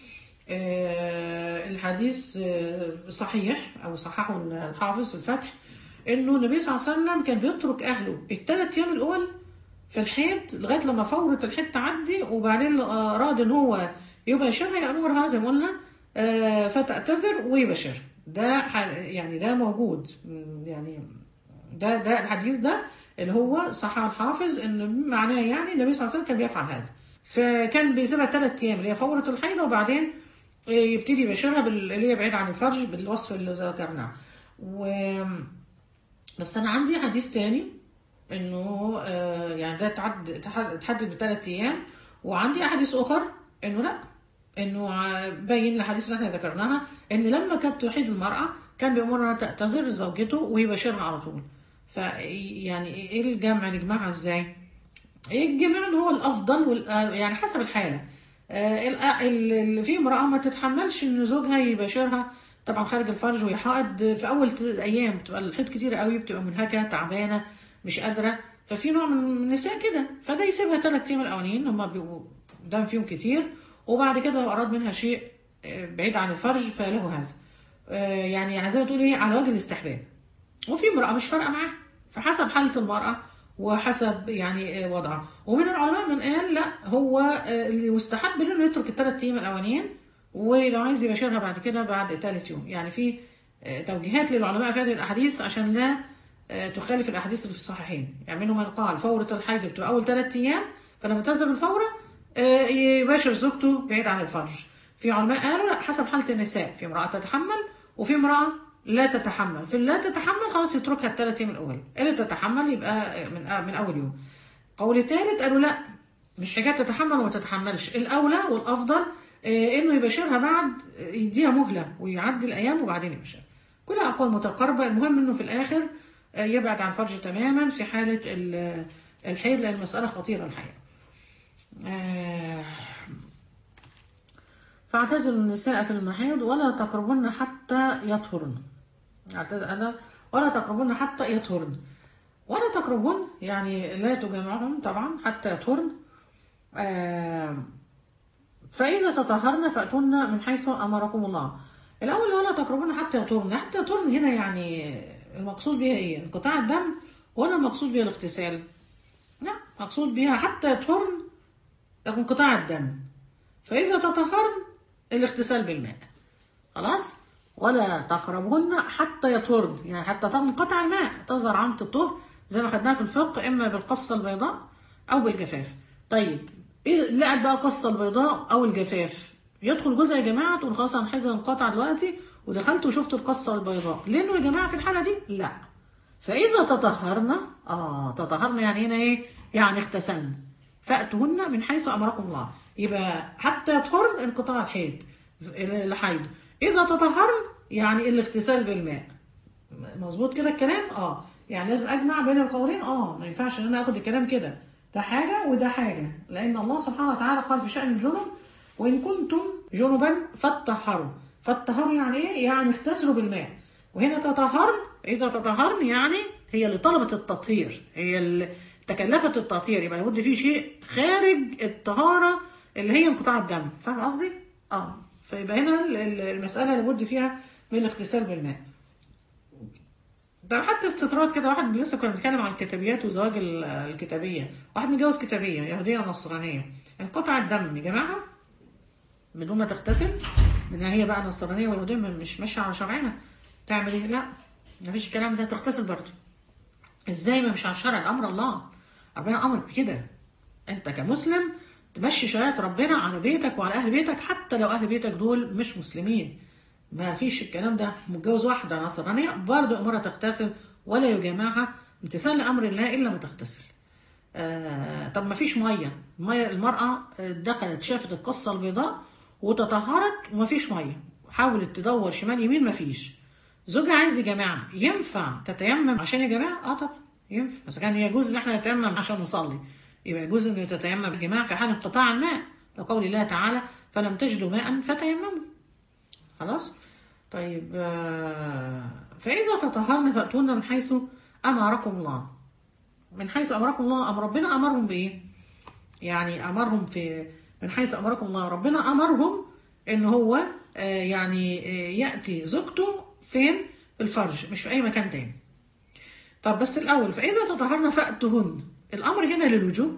آه الحديث آه صحيح او صححه الحافظ في الفتح انه النبي صلى الله عليه وسلم كان بيترك اهله الثلاث ايام الاول في الحيض لغايه لما فوره الحيض تعدي وبعدين اراد ان هو يباشرها يامرها زي ما قلنا آه، فتعتذر ويباشرها ده ح- يعني ده موجود م، يعني ده ده الحديث ده اللي هو صحح الحافظ ان معناه يعني النبي صلى الله عليه وسلم كان بيفعل هذا فكان بيسيبها ثلاث ايام اللي هي فوره الحيضه وبعدين آه، يبتدي يباشرها بال- اللي هي بعيد عن الفرج بالوصف اللي ذكرناه و بس انا عندي حديث تاني انه آه، يعني ده تعد تحد- تحدد بثلاث ايام وعندي احاديث اخر انه لا انه ع- بين الحديث اللي احنا ذكرناها ان لما كانت تحيض المراه كان بيامرها تعتذر لزوجته ويباشرها على طول ف يعني ايه الجمع نجمعها ازاي؟ ايه الجمع اللي هو الافضل وال... آه، يعني حسب الحاله آه، ال- آه، ال- اللي في امراه ما تتحملش ان زوجها يباشرها طبعا خارج الفرج وهي حائض في اول ثلاث ايام بتبقى الحيض كتير قوي بتبقى منهكه تعبانه مش قادره ففي نوع من النساء كده فده يسيبها ثلاث ايام الاولانيين هم بيبقوا دم فيهم كتير وبعد كده لو اراد منها شيء آه، بعيد عن الفرج فله هذا آه، يعني زي ما تقول ايه على وجه الاستحباب وفي امرأة مش فارقة معاها فحسب حالة المرأة وحسب يعني آه، وضعها ومن العلماء من قال لا هو آه، اللي مستحب له انه يترك الثلاث ايام الاولانيين ولو عايز يباشرها بعد كده بعد ثالث يوم يعني في آه، توجيهات للعلماء في هذه الاحاديث عشان لا آه، تخالف الاحاديث اللي في الصحيحين يعني منهم من قال فورة الحيض بتبقى اول ثلاث ايام فلما تنزل الفورة آه، يباشر زوجته بعيد عن الفرج في علماء قالوا لا حسب حالة النساء في امرأة تتحمل وفي امرأة لا تتحمل في لا تتحمل خلاص يتركها الثلاث ايام الاول اللي تتحمل يبقى من من اول يوم قول ثالث قالوا لا مش حكايه تتحمل وما تتحملش الاولى والافضل آه، انه يباشرها بعد آه، يديها مهله ويعدي الايام وبعدين يباشرها كلها اقوال متقاربه المهم انه في الاخر آه، يبعد عن الفرج تماما في حاله ال- الحيض لان المساله خطيره الحقيقه آه، فاعتزلوا النساء في المحيض ولا تقربن حتى يطهرن اعتز- انا ولا تقربن حتى يطهرن ولا تقربن يعني لا تجامعهم طبعا حتى يطهرن آه، فإذا تطهرن فأتون من حيث أمركم الله الأول ولا تقربن حتى يطهرن حتى يطهرن هنا يعني المقصود بها إيه انقطاع الدم ولا المقصود بها الاغتسال لا مقصود بها حتى يطهرن انقطاع الدم فإذا تطهرن الاغتسال بالماء خلاص ولا تقربهن حتى يطهرن يعني حتى تنقطع الماء تظهر عامة الطهر زي ما خدناها في الفقه إما بالقصة البيضاء أو بالجفاف طيب إيه لقت بقى القصة البيضاء أو الجفاف يدخل جزء يا جماعة تقول خلاص أنا حاجة انقطع دلوقتي ودخلت وشفت القصة البيضاء لأنه يا جماعة في الحالة دي لا فإذا تطهرنا آه تطهرنا يعني هنا إيه يعني اغتسلنا فأتوهن من حيث أمركم الله يبقى حتى يطهرن انقطاع الحيض الحيض إذا تطهرن يعني الاغتسال بالماء مظبوط كده الكلام اه يعني لازم اجمع بين القولين اه ما ينفعش ان انا اخد الكلام كده ده حاجه وده حاجه لان الله سبحانه وتعالى قال في شان الجنب وان كنتم جنبا فاتطهروا فالطهر يعني ايه يعني اغتسلوا بالماء وهنا تطهرن اذا تطهرن يعني هي اللي طلبت التطهير هي اللي تكلفت التطهير يبقى لابد في شيء خارج الطهاره اللي هي انقطاع الدم فاهم قصدي اه فيبقى هنا ال- ال- المساله لابد فيها من الاغتسال بالماء ده حتى استطراد كده واحد لسه كنا بنتكلم عن الكتابيات وزواج ال- الكتابيه واحد متجوز كتابيه يهوديه ونصرانيه انقطع الدم يا جماعه بدون ما تغتسل لان هي بقى نصرانيه ويهوديه مش ماشيه على شرعنا تعمل ايه؟ لا مفيش الكلام ده تغتسل برضه ازاي ما مش على الشرع ده امر الله ربنا امر بكده انت كمسلم تمشي شريعه ربنا على بيتك وعلى اهل بيتك حتى لو اهل بيتك دول مش مسلمين ما فيش الكلام ده متجوز واحده نصرانيه برضه امرها تغتسل ولا يجامعها امتثال لامر الله الا ما تغتسل آه طب ما فيش ميه الميه المراه دخلت شافت القصه البيضاء وتطهرت وما فيش ميه حاولت تدور شمال يمين ما فيش زوجها عايز يجامعها ينفع تتيمم عشان يجامعها اه طبعا ينفع بس كان يجوز ان احنا نتيمم عشان نصلي يبقى يجوز ان تتيمم الجماع في حال انقطاع الماء لقول الله تعالى فلم تجدوا ماء فتيمموا خلاص طيب آه، فإذا تطهرن فأتونا من حيث أمركم الله من حيث أمركم الله أم ربنا أمرهم بإيه؟ يعني أمرهم في من حيث أمركم الله ربنا أمرهم إن هو آه، يعني آه، يأتي زوجته فين؟ في الفرج مش في أي مكان تاني طب بس الأول فإذا تطهرن فأتوهن الأمر هنا للوجوب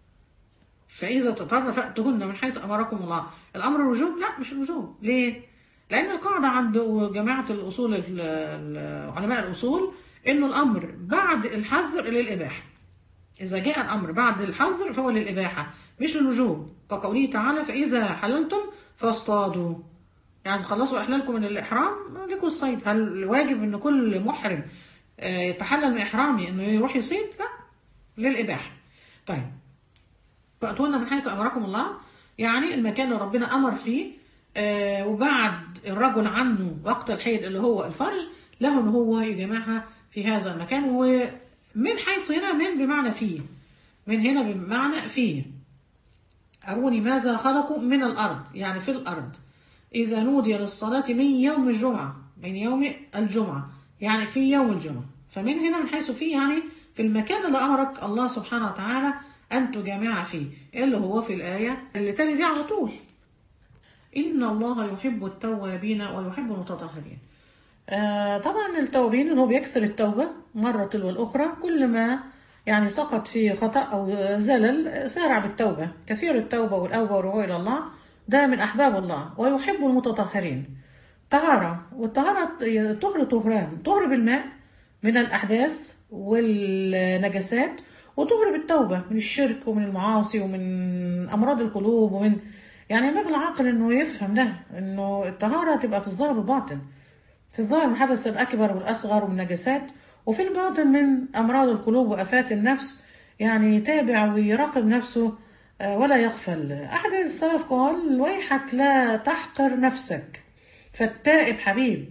فإذا تطهرن فأتوهن من حيث أمركم الله الأمر الوجوب؟ لا مش الوجوب ليه؟ لأن القاعدة عند جماعة الأصول ال- ال- علماء الأصول إنه الأمر بعد الحظر للإباحة إذا جاء الأمر بعد الحظر فهو للإباحة مش للوجوب كقوله تعالى فإذا حللتم فاصطادوا يعني خلصوا إحلالكم من الإحرام لكم الصيد هل الواجب إن كل محرم آه، يتحلل من إحرامه إنه يروح يصيد؟ لا للإباحة طيب فأتونا من حيث أمركم الله يعني المكان اللي ربنا أمر فيه آه وبعد الرجل عنه وقت الحيض اللي هو الفرج له ان هو يجمعها في هذا المكان ومن حيث هنا من بمعنى فيه من هنا بمعنى فيه أروني ماذا خلقوا من الأرض يعني في الأرض إذا نودي للصلاة من يوم الجمعة من يوم الجمعة يعني في يوم الجمعة فمن هنا من حيث فيه يعني في المكان اللي أمرك الله سبحانه وتعالى أن تجامع فيه اللي هو في الآية اللي تالي دي على طول إن الله يحب التوابين ويحب المتطهرين آه طبعا التوابين اللي هو بيكسر التوبة مرة تلو الأخرى كل ما يعني سقط في خطأ أو زلل سارع بالتوبة كثير التوبة والأوبة والرجوع إلى الله ده من أحباب الله ويحب المتطهرين طهارة والطهارة طهر طهران طهر بالماء من الأحداث والنجاسات وطهر بالتوبة من الشرك ومن المعاصي ومن أمراض القلوب ومن يعني ينبغي العاقل إنه يفهم ده إنه الطهارة تبقى في الظاهر والباطن في الظاهر من الحدث الأكبر والأصغر ومن النجاسات وفي الباطن من أمراض القلوب وآفات النفس يعني يتابع ويراقب نفسه آه، ولا يغفل أحد السلف قال ويحك لا تحقر نفسك فالتائب حبيب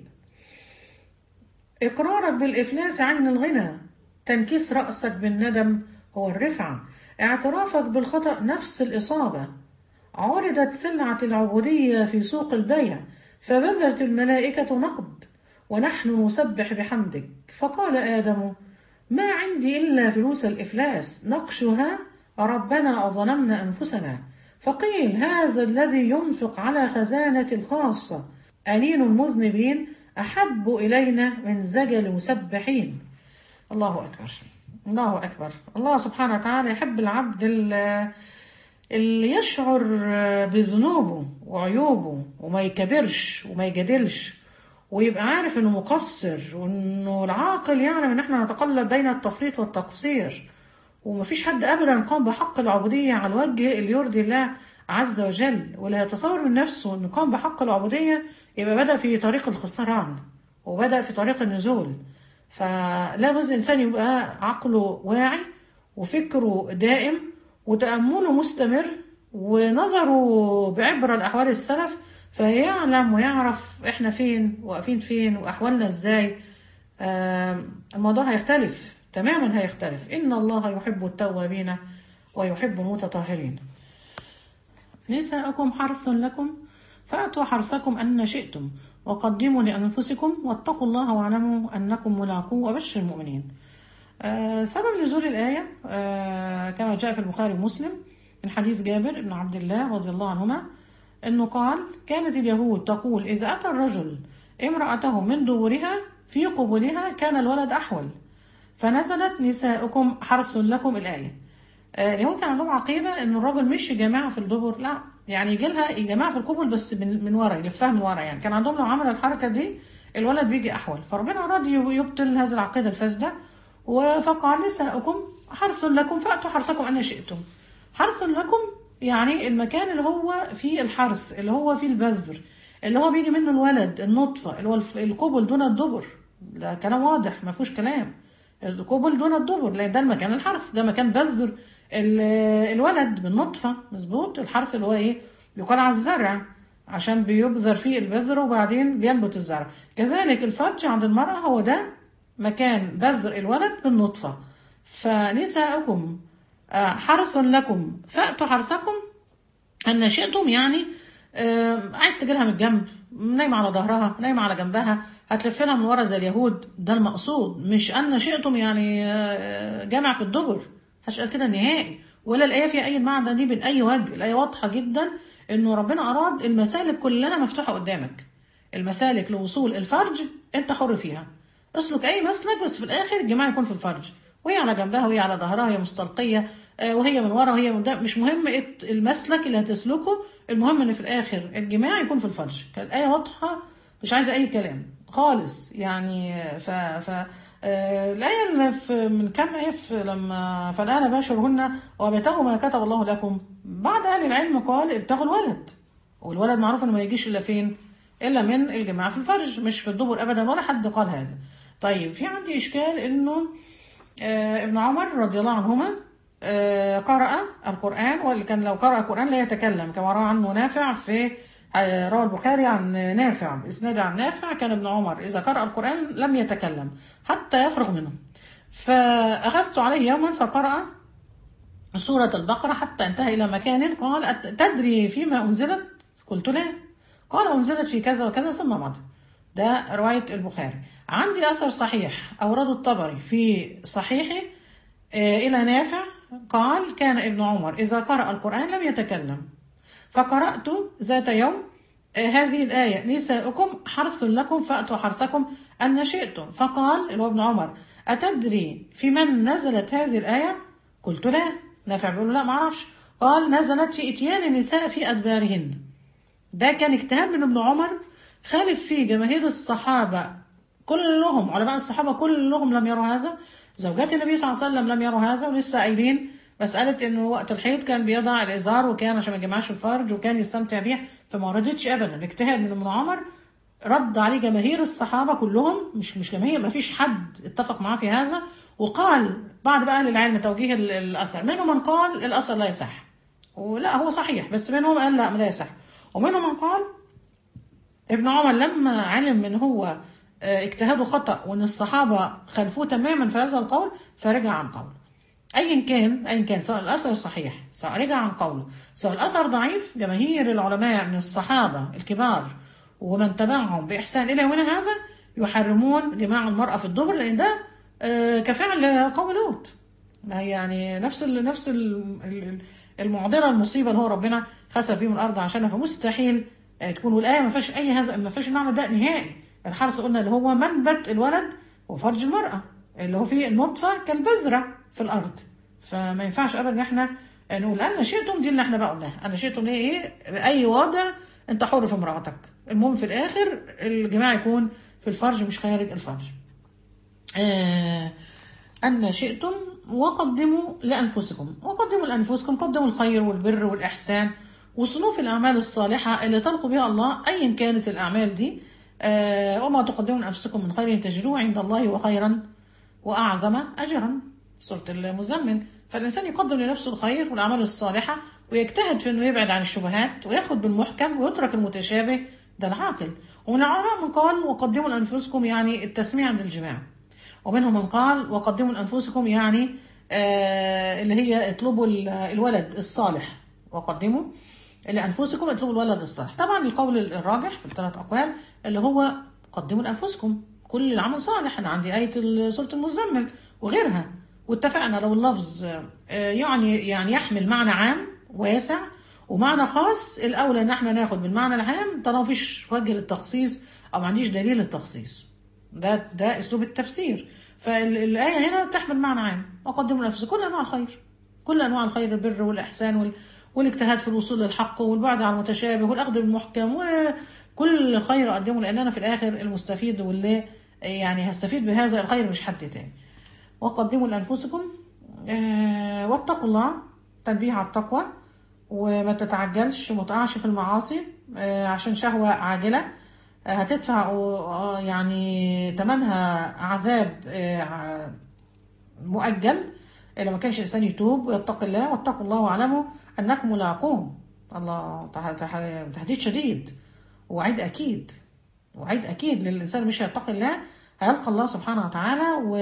إقرارك بالإفلاس عن الغنى تنكيس رأسك بالندم هو الرفعة اعترافك بالخطأ نفس الإصابة عرضت سلعة العبودية في سوق البيع فبذلت الملائكة نقد ونحن نسبح بحمدك فقال آدم ما عندي إلا فلوس الإفلاس نقشها ربنا أظلمنا أنفسنا فقيل هذا الذي ينفق على خزانة الخاصة أنين المذنبين أحب إلينا من زجل مسبحين الله أكبر الله أكبر الله سبحانه وتعالى يحب العبد ال- اللي يشعر بذنوبه وعيوبه وما يكبرش وما يجادلش ويبقى عارف انه مقصر وانه العاقل يعلم ان احنا نتقلب بين التفريط والتقصير ومفيش حد ابدا قام بحق العبوديه على الوجه اللي يرضي الله عز وجل واللي يتصور من نفسه انه قام بحق العبوديه يبقى بدا في طريق الخسران وبدا في طريق النزول فلا بد الانسان يبقى عقله واعي وفكره دائم وتأمله مستمر ونظروا بعبرة لأحوال السلف فيعلم ويعرف احنا فين واقفين فين واحوالنا ازاي آم، الموضوع هيختلف تماما هيختلف ان الله يحب التوابين ويحب المتطهرين نساءكم حرث لكم فأتوا حرثكم أن شئتم وقدموا لأنفسكم واتقوا الله واعلموا أنكم ملاقوه وبشر المؤمنين آه سبب نزول الآية آه كما جاء في البخاري ومسلم من حديث جابر بن عبد الله رضي الله عنهما أنه قال كانت اليهود تقول إذا أتى الرجل امرأته من دبرها في قبلها كان الولد أحول فنزلت نساؤكم حرث لكم الآية آه، اليهود كان عندهم عقيدة إن الراجل مش يجمعها في الدبر لا يعني يجي لها يجمعها في القبل بس من, من ورا يلفها من ورا يعني كان عندهم لو عمل الحركة دي الولد بيجي أحول فربنا أراد يبطل هذه العقيدة الفاسدة وفقال نساؤكم حرث لكم فأتوا حرثكم أن شئتم حرث لكم يعني المكان اللي هو فيه الحرث اللي هو فيه البذر اللي هو بيجي منه الولد النطفة اللي هو الف- القبل دون الدبر ده كلام واضح ما فيهوش كلام القبل دون الدبر لان ده المكان الحرث ده مكان بذر ال- الولد بالنطفة مظبوط الحرث اللي هو ايه يقال على الزرع عشان بيبذر فيه البذر وبعدين بينبت الزرع كذلك الفرج عند المرأة هو ده مكان بذر الولد بالنطفة فنساءكم آه، حرث لكم فأتوا حرثكم أن شئتم يعني آه، عايز تجيلها من الجنب نايمة على ظهرها نايمة على جنبها هتلف لها من ورا زي اليهود ده المقصود مش أن شئتم يعني آه، جامع في الدبر مش قال كده نهائي ولا الآية فيها أي المعنى دي من أي وجه الآية واضحة جدا إنه ربنا أراد المسالك كلها مفتوحة قدامك المسالك لوصول الفرج أنت حر فيها اسلك أي مسلك بس في الآخر الجماع يكون في الفرج وهي على جنبها وهي على ظهرها وهي مستلقية آه، وهي من ورا وهي من قدام مش مهم إيه المسلك اللي هتسلكه المهم ان في الاخر الجماع يكون في الفرج كانت الايه واضحه مش عايزه اي كلام خالص يعني ف ف آه، الآية اللي في من كام آية في لما فالآن باشرهن وابتغوا ما كتب الله لكم بعد أهل العلم قال ابتغوا الولد والولد معروف انه ما يجيش الا فين؟ الا من الجماع في الفرج مش في الدبر ابدا ولا حد قال هذا. طيب في عندي اشكال انه آه، ابن عمر رضي الله عنهما آه، قرأ القرآن واللي كان لو قرأ القرآن لا يتكلم كما روى عنه نافع في آه، روى البخاري عن نافع بإسناد عن نافع كان ابن عمر إذا قرأ القرآن لم يتكلم حتى يفرغ منه فأخذت عليه يوما فقرأ سورة البقرة حتى انتهى إلى مكان قال أت- تدري فيما أنزلت قلت لا قال أنزلت في كذا وكذا ثم مضى ده رواية البخاري عندي أثر صحيح أورده الطبري في صحيحه آه، إلى نافع قال كان ابن عمر إذا قرأ القرآن لم يتكلم فقرأت ذات يوم آه، هذه الآية نساؤكم حرث لكم فأتوا حرثكم أن شئتم فقال اللي هو ابن عمر أتدري في من نزلت هذه الآية قلت لا نافع بيقول له لا معرفش قال نزلت في إتيان النساء في أدبارهن ده كان اجتهاد من ابن عمر خالف فيه جماهير الصحابة كلهم علماء الصحابة كلهم لم يروا هذا زوجات النبي صلى الله عليه وسلم لم يروا هذا ولسه قايلين مسألة انه وقت الحيض كان بيضع الازار وكان عشان ما يجمعش الفرج وكان يستمتع بيه فما ردتش ابدا اجتهاد من ابن عمر رد عليه جماهير الصحابة كلهم مش مش جماهير ما فيش حد اتفق معاه في هذا وقال بعد بقى اهل العلم توجيه ال- الاثر منهم من قال الاثر لا يصح ولا هو صحيح بس منهم قال لا لا يصح ومنهم من قال ابن عمر لما علم من هو آه، اجتهاده خطأ وان الصحابة خلفوه تماما في هذا القول فرجع عن قوله ايا كان ايا كان سواء الاثر صحيح سواء رجع عن قوله سواء الاثر ضعيف جماهير العلماء من الصحابة الكبار ومن تبعهم باحسان الى يومنا هذا يحرمون جماع المرأة في الدبر لان ده آه، كفعل قوم لوط ما هي يعني نفس ال نفس ال ال- المعضله المصيبه اللي هو ربنا خسف فيهم الارض عشانها فمستحيل آه، تكون والايه ما فيهاش اي هذا ما فيهاش المعنى ده نهائي الحرث قلنا اللي هو منبت الولد وفرج المراه اللي هو فيه النطفه كالبذره في الارض فما ينفعش ابدا ان احنا نقول انا شئتم دي اللي احنا بقى قلناها انا شئتم ايه ايه باي وضع انت حر في امراتك المهم في الاخر الجماع يكون في الفرج مش خارج الفرج آه، أن شئتم وقدموا لأنفسكم وقدموا لأنفسكم قدموا الخير والبر والإحسان وصنوف الأعمال الصالحة اللي تلقوا بها الله أيا كانت الأعمال دي آه، وما تقدموا لأنفسكم من خير تجدوه عند الله وخيرا وأعظم أجرا سورة المزمل فالإنسان يقدم لنفسه الخير والأعمال الصالحة ويجتهد في إنه يبعد عن الشبهات وياخد بالمحكم ويترك المتشابه ده العاقل ومن العلماء من قال وقدموا لأنفسكم يعني التسميع عند الجماع ومنهم من قال وقدموا لأنفسكم يعني آه اللي هي اطلبوا ال- الولد الصالح وقدموا لأنفسكم اطلبوا الولد الصالح طبعا القول الراجح في الثلاث أقوال اللي هو قدموا لأنفسكم كل العمل صالح أنا عندي آية ال- سورة المزمل وغيرها واتفقنا لو اللفظ آه، يعني يعني يحمل معنى عام واسع ومعنى خاص الأولى إن احنا ناخد بالمعنى العام طالما مفيش وجه للتخصيص أو ما عنديش دليل للتخصيص ده ده اسلوب التفسير فالايه هنا تحمل معنى عام وقدموا لنفسكم كل انواع الخير كل انواع الخير البر والاحسان وال... والاجتهاد في الوصول للحق والبعد عن المتشابه والاخذ بالمحكم وكل خير اقدمه لان انا في الاخر المستفيد واللي يعني هستفيد بهذا الخير مش حد تاني وقدموا لانفسكم آه، واتقوا الله تنبيه على التقوى وما تتعجلش وما تقعش في المعاصي آه، عشان شهوة عاجلة آه، هتدفع آه، يعني تمنها عذاب آه، ع- مؤجل إذا ما كانش الإنسان يتوب ويتقي الله واتقوا الله واعلموا أنكم ملاقوه الله تح- تح- تهديد شديد وعيد أكيد وعيد أكيد للإنسان مش هيتقي الله هيلقى الله سبحانه وتعالى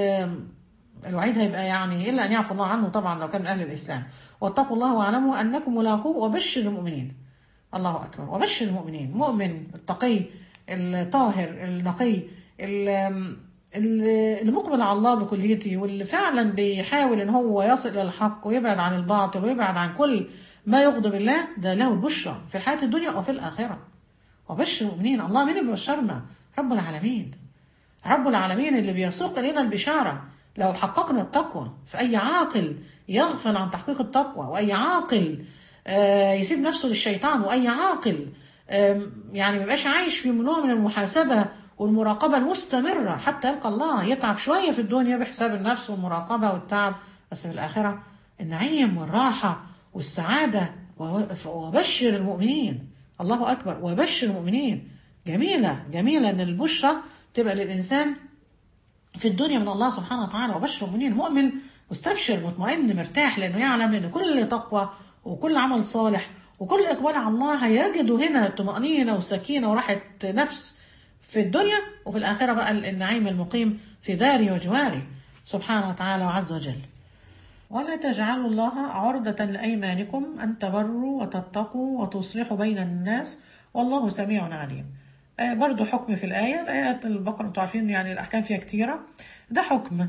والوعيد هيبقى يعني إلا أن يعفو الله عنه طبعا لو كان من أهل الإسلام واتقوا الله واعلموا أنكم ملاقوه وبشر المؤمنين الله أكبر وبشر المؤمنين مؤمن التقي الطاهر النقي ال- ال- المقبل على الله بكليته واللي فعلا بيحاول ان هو يصل الى الحق ويبعد عن الباطل ويبعد عن كل ما يغضب الله ده له البشرى في الحياه الدنيا وفي الاخره وبشر المؤمنين الله مين اللي بيبشرنا رب العالمين رب العالمين اللي بيسوق لنا البشارة لو حققنا التقوى فأي عاقل يغفل عن تحقيق التقوى وأي عاقل آه، يسيب نفسه للشيطان وأي عاقل آم، يعني ما يبقاش عايش في نوع من المحاسبة والمراقبة المستمرة حتى يلقى الله يتعب شوية في الدنيا بحساب النفس والمراقبة والتعب بس في الآخرة النعيم والراحة والسعادة و- وبشر المؤمنين الله أكبر وبشر المؤمنين جميلة جميلة إن البشرى تبقى للإنسان في الدنيا من الله سبحانه وتعالى وبشر المؤمنين المؤمن مستبشر مطمئن مرتاح لأنه يعلم أن كل تقوى وكل عمل صالح وكل إقبال على الله هيجدوا هنا طمأنينة وسكينة وراحة نفس في الدنيا وفي الآخرة بقى النعيم المقيم في داري وجواري سبحانه وتعالى وعز وجل ولا تجعلوا الله عرضة لأيمانكم أن تبروا وتتقوا وتصلحوا بين الناس والله سميع عليم آه برضو حكم في الآية الآيات البقرة انتوا عارفين يعني الأحكام فيها كتيرة ده حكم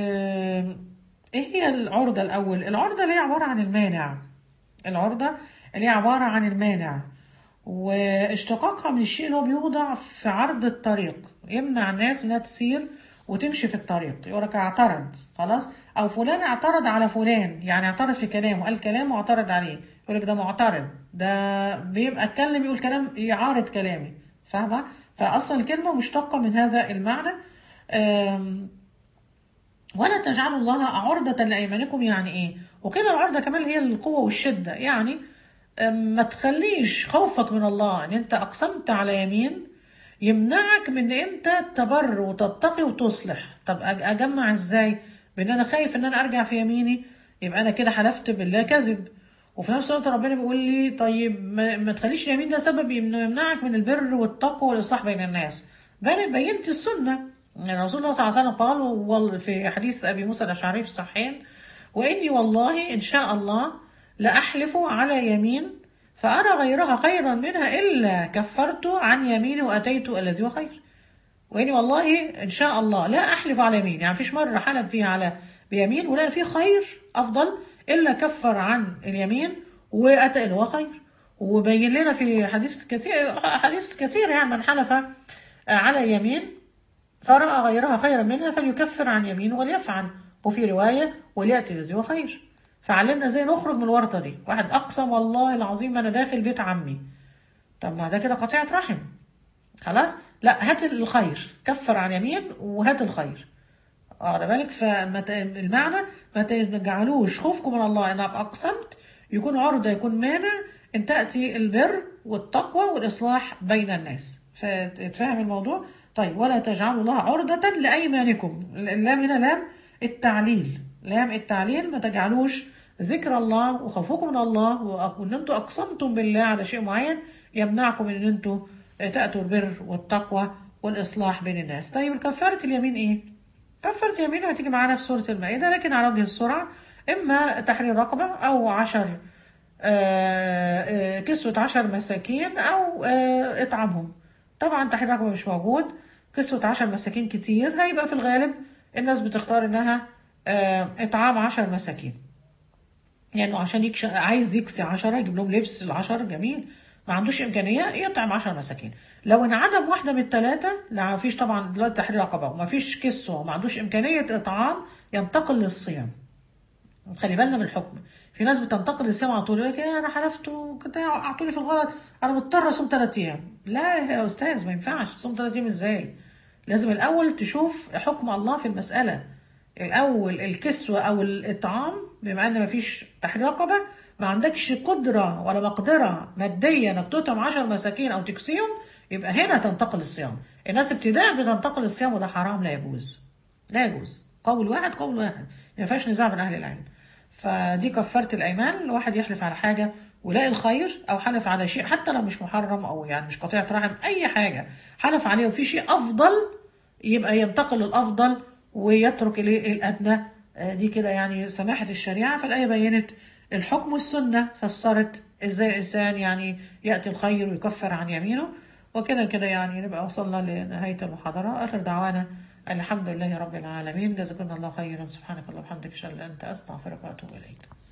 آه إيه هي العرضة الأول العرضة اللي هي عبارة عن المانع العرضة اللي هي عبارة عن المانع واشتقاقها من الشيء اللي هو بيوضع في عرض الطريق يمنع الناس انها تسير وتمشي في الطريق يقول لك اعترض خلاص او فلان اعترض على فلان يعني اعترض في كلامه قال كلام واعترض عليه يقول لك ده معترض ده بيبقى اتكلم يقول كلام يعارض كلامي فاهمه فاصلا الكلمه مشتقه من هذا المعنى أم، ولا تجعلوا الله عرضة لأيمانكم يعني إيه؟ وكده العرضة كمان هي القوة والشدة يعني أم، ما تخليش خوفك من الله إن أنت أقسمت على يمين يمنعك من إن أنت تبر وتتقي وتصلح طب أج- أجمع إزاي؟ بإن أنا خايف إن أنا أرجع في يميني يبقى أنا كده حلفت بالله كذب وفي نفس الوقت ربنا بيقول لي طيب ما, ما تخليش اليمين ده سبب انه يمنعك من البر والتقوى والاصلاح بين الناس بل بينت السنه الرسول الله صلى الله عليه وسلم قال وال- في حديث ابي موسى الاشعري في الصحيحين واني والله ان شاء الله لاحلف على يمين فارى غيرها خيرا منها الا كفرت عن يميني واتيت الذي هو خير واني والله ان شاء الله لا احلف على يمين يعني مفيش مره حلف فيها على بيمين ولا في خير افضل الا كفر عن اليمين واتى اللي هو خير وبين لنا في حديث كثير حديث كثير يعني من حلف على يمين فرأى غيرها خيرا منها فليكفر عن يمينه وليفعل وفي رواية وليأتي الذي هو خير فعلمنا ازاي نخرج من الورطة دي واحد أقسم والله العظيم ما أنا داخل بيت عمي طب ما ده كده قطيعة رحم خلاص لا هات الخير كفر عن يمين وهات الخير واخد بالك فالمعنى ما تجعلوش خوفكم من الله ان أبقى اقسمت يكون عرضه يكون مانع ان تاتي البر والتقوى والاصلاح بين الناس فتفهم الموضوع طيب ولا تجعلوا الله عرضة لأيمانكم اللام هنا لام التعليل لام التعليل ما تجعلوش ذكر الله وخوفكم من الله وان انتم اقسمتم بالله على شيء معين يمنعكم ان انتم تاتوا البر والتقوى والاصلاح بين الناس طيب كفاره اليمين ايه كفاره اليمين هتيجي معانا في سوره المائده لكن على وجه السرعه اما تحرير رقبه او عشر آه، آه، كسوة عشر مساكين أو آه، إطعامهم طبعا تحرير رقبة مش موجود كسوة عشر مساكين كتير هيبقى في الغالب الناس بتختار إنها آه، إطعام عشر مساكين يعني عشان يكش... عايز يكسي عشرة يجيب لهم لبس العشر جميل ما عندوش إمكانية يطعم عشر مساكين لو انعدم واحدة من الثلاثة لا فيش طبعا دلوقتي تحرير رقبة وما فيش كسوة وما عندوش إمكانية إطعام ينتقل للصيام خلي بالنا من الحكم في ناس بتنتقل للصيام على طول يقول لك إيه انا حلفت وكنت اعطوني في الغلط انا مضطر اصوم ثلاث ايام لا يا استاذ ما ينفعش تصوم ثلاث ايام ازاي لازم الاول تشوف حكم الله في المساله الاول الكسوه او الاطعام بما ان ما فيش تحرير رقبه ما عندكش قدره ولا مقدره ماديه انك تطعم 10 مساكين او تكسيهم يبقى هنا تنتقل الصيام الناس ابتداء بتنتقل الصيام وده حرام لا يجوز لا يجوز قول واحد قول واحد ما فيهاش نزاع من اهل العلم فدي كفاره الايمان الواحد يحلف على حاجه ويلاقي الخير او حلف على شيء حتى لو مش محرم او يعني مش قطيعه رحم اي حاجه حلف عليه وفي شيء افضل يبقى ينتقل للافضل ويترك الايه الادنى آه، دي كده يعني سماحه الشريعه فالايه بينت الحكم والسنه فسرت ازاي الانسان يعني ياتي الخير ويكفر عن يمينه وكده كده يعني نبقى وصلنا لنهايه المحاضره اخر دعوانا الحمد لله رب العالمين جزاكم الله خيرا سبحانك اللهم وبحمدك اشهد ان لا اله الا انت استغفرك واتوب اليك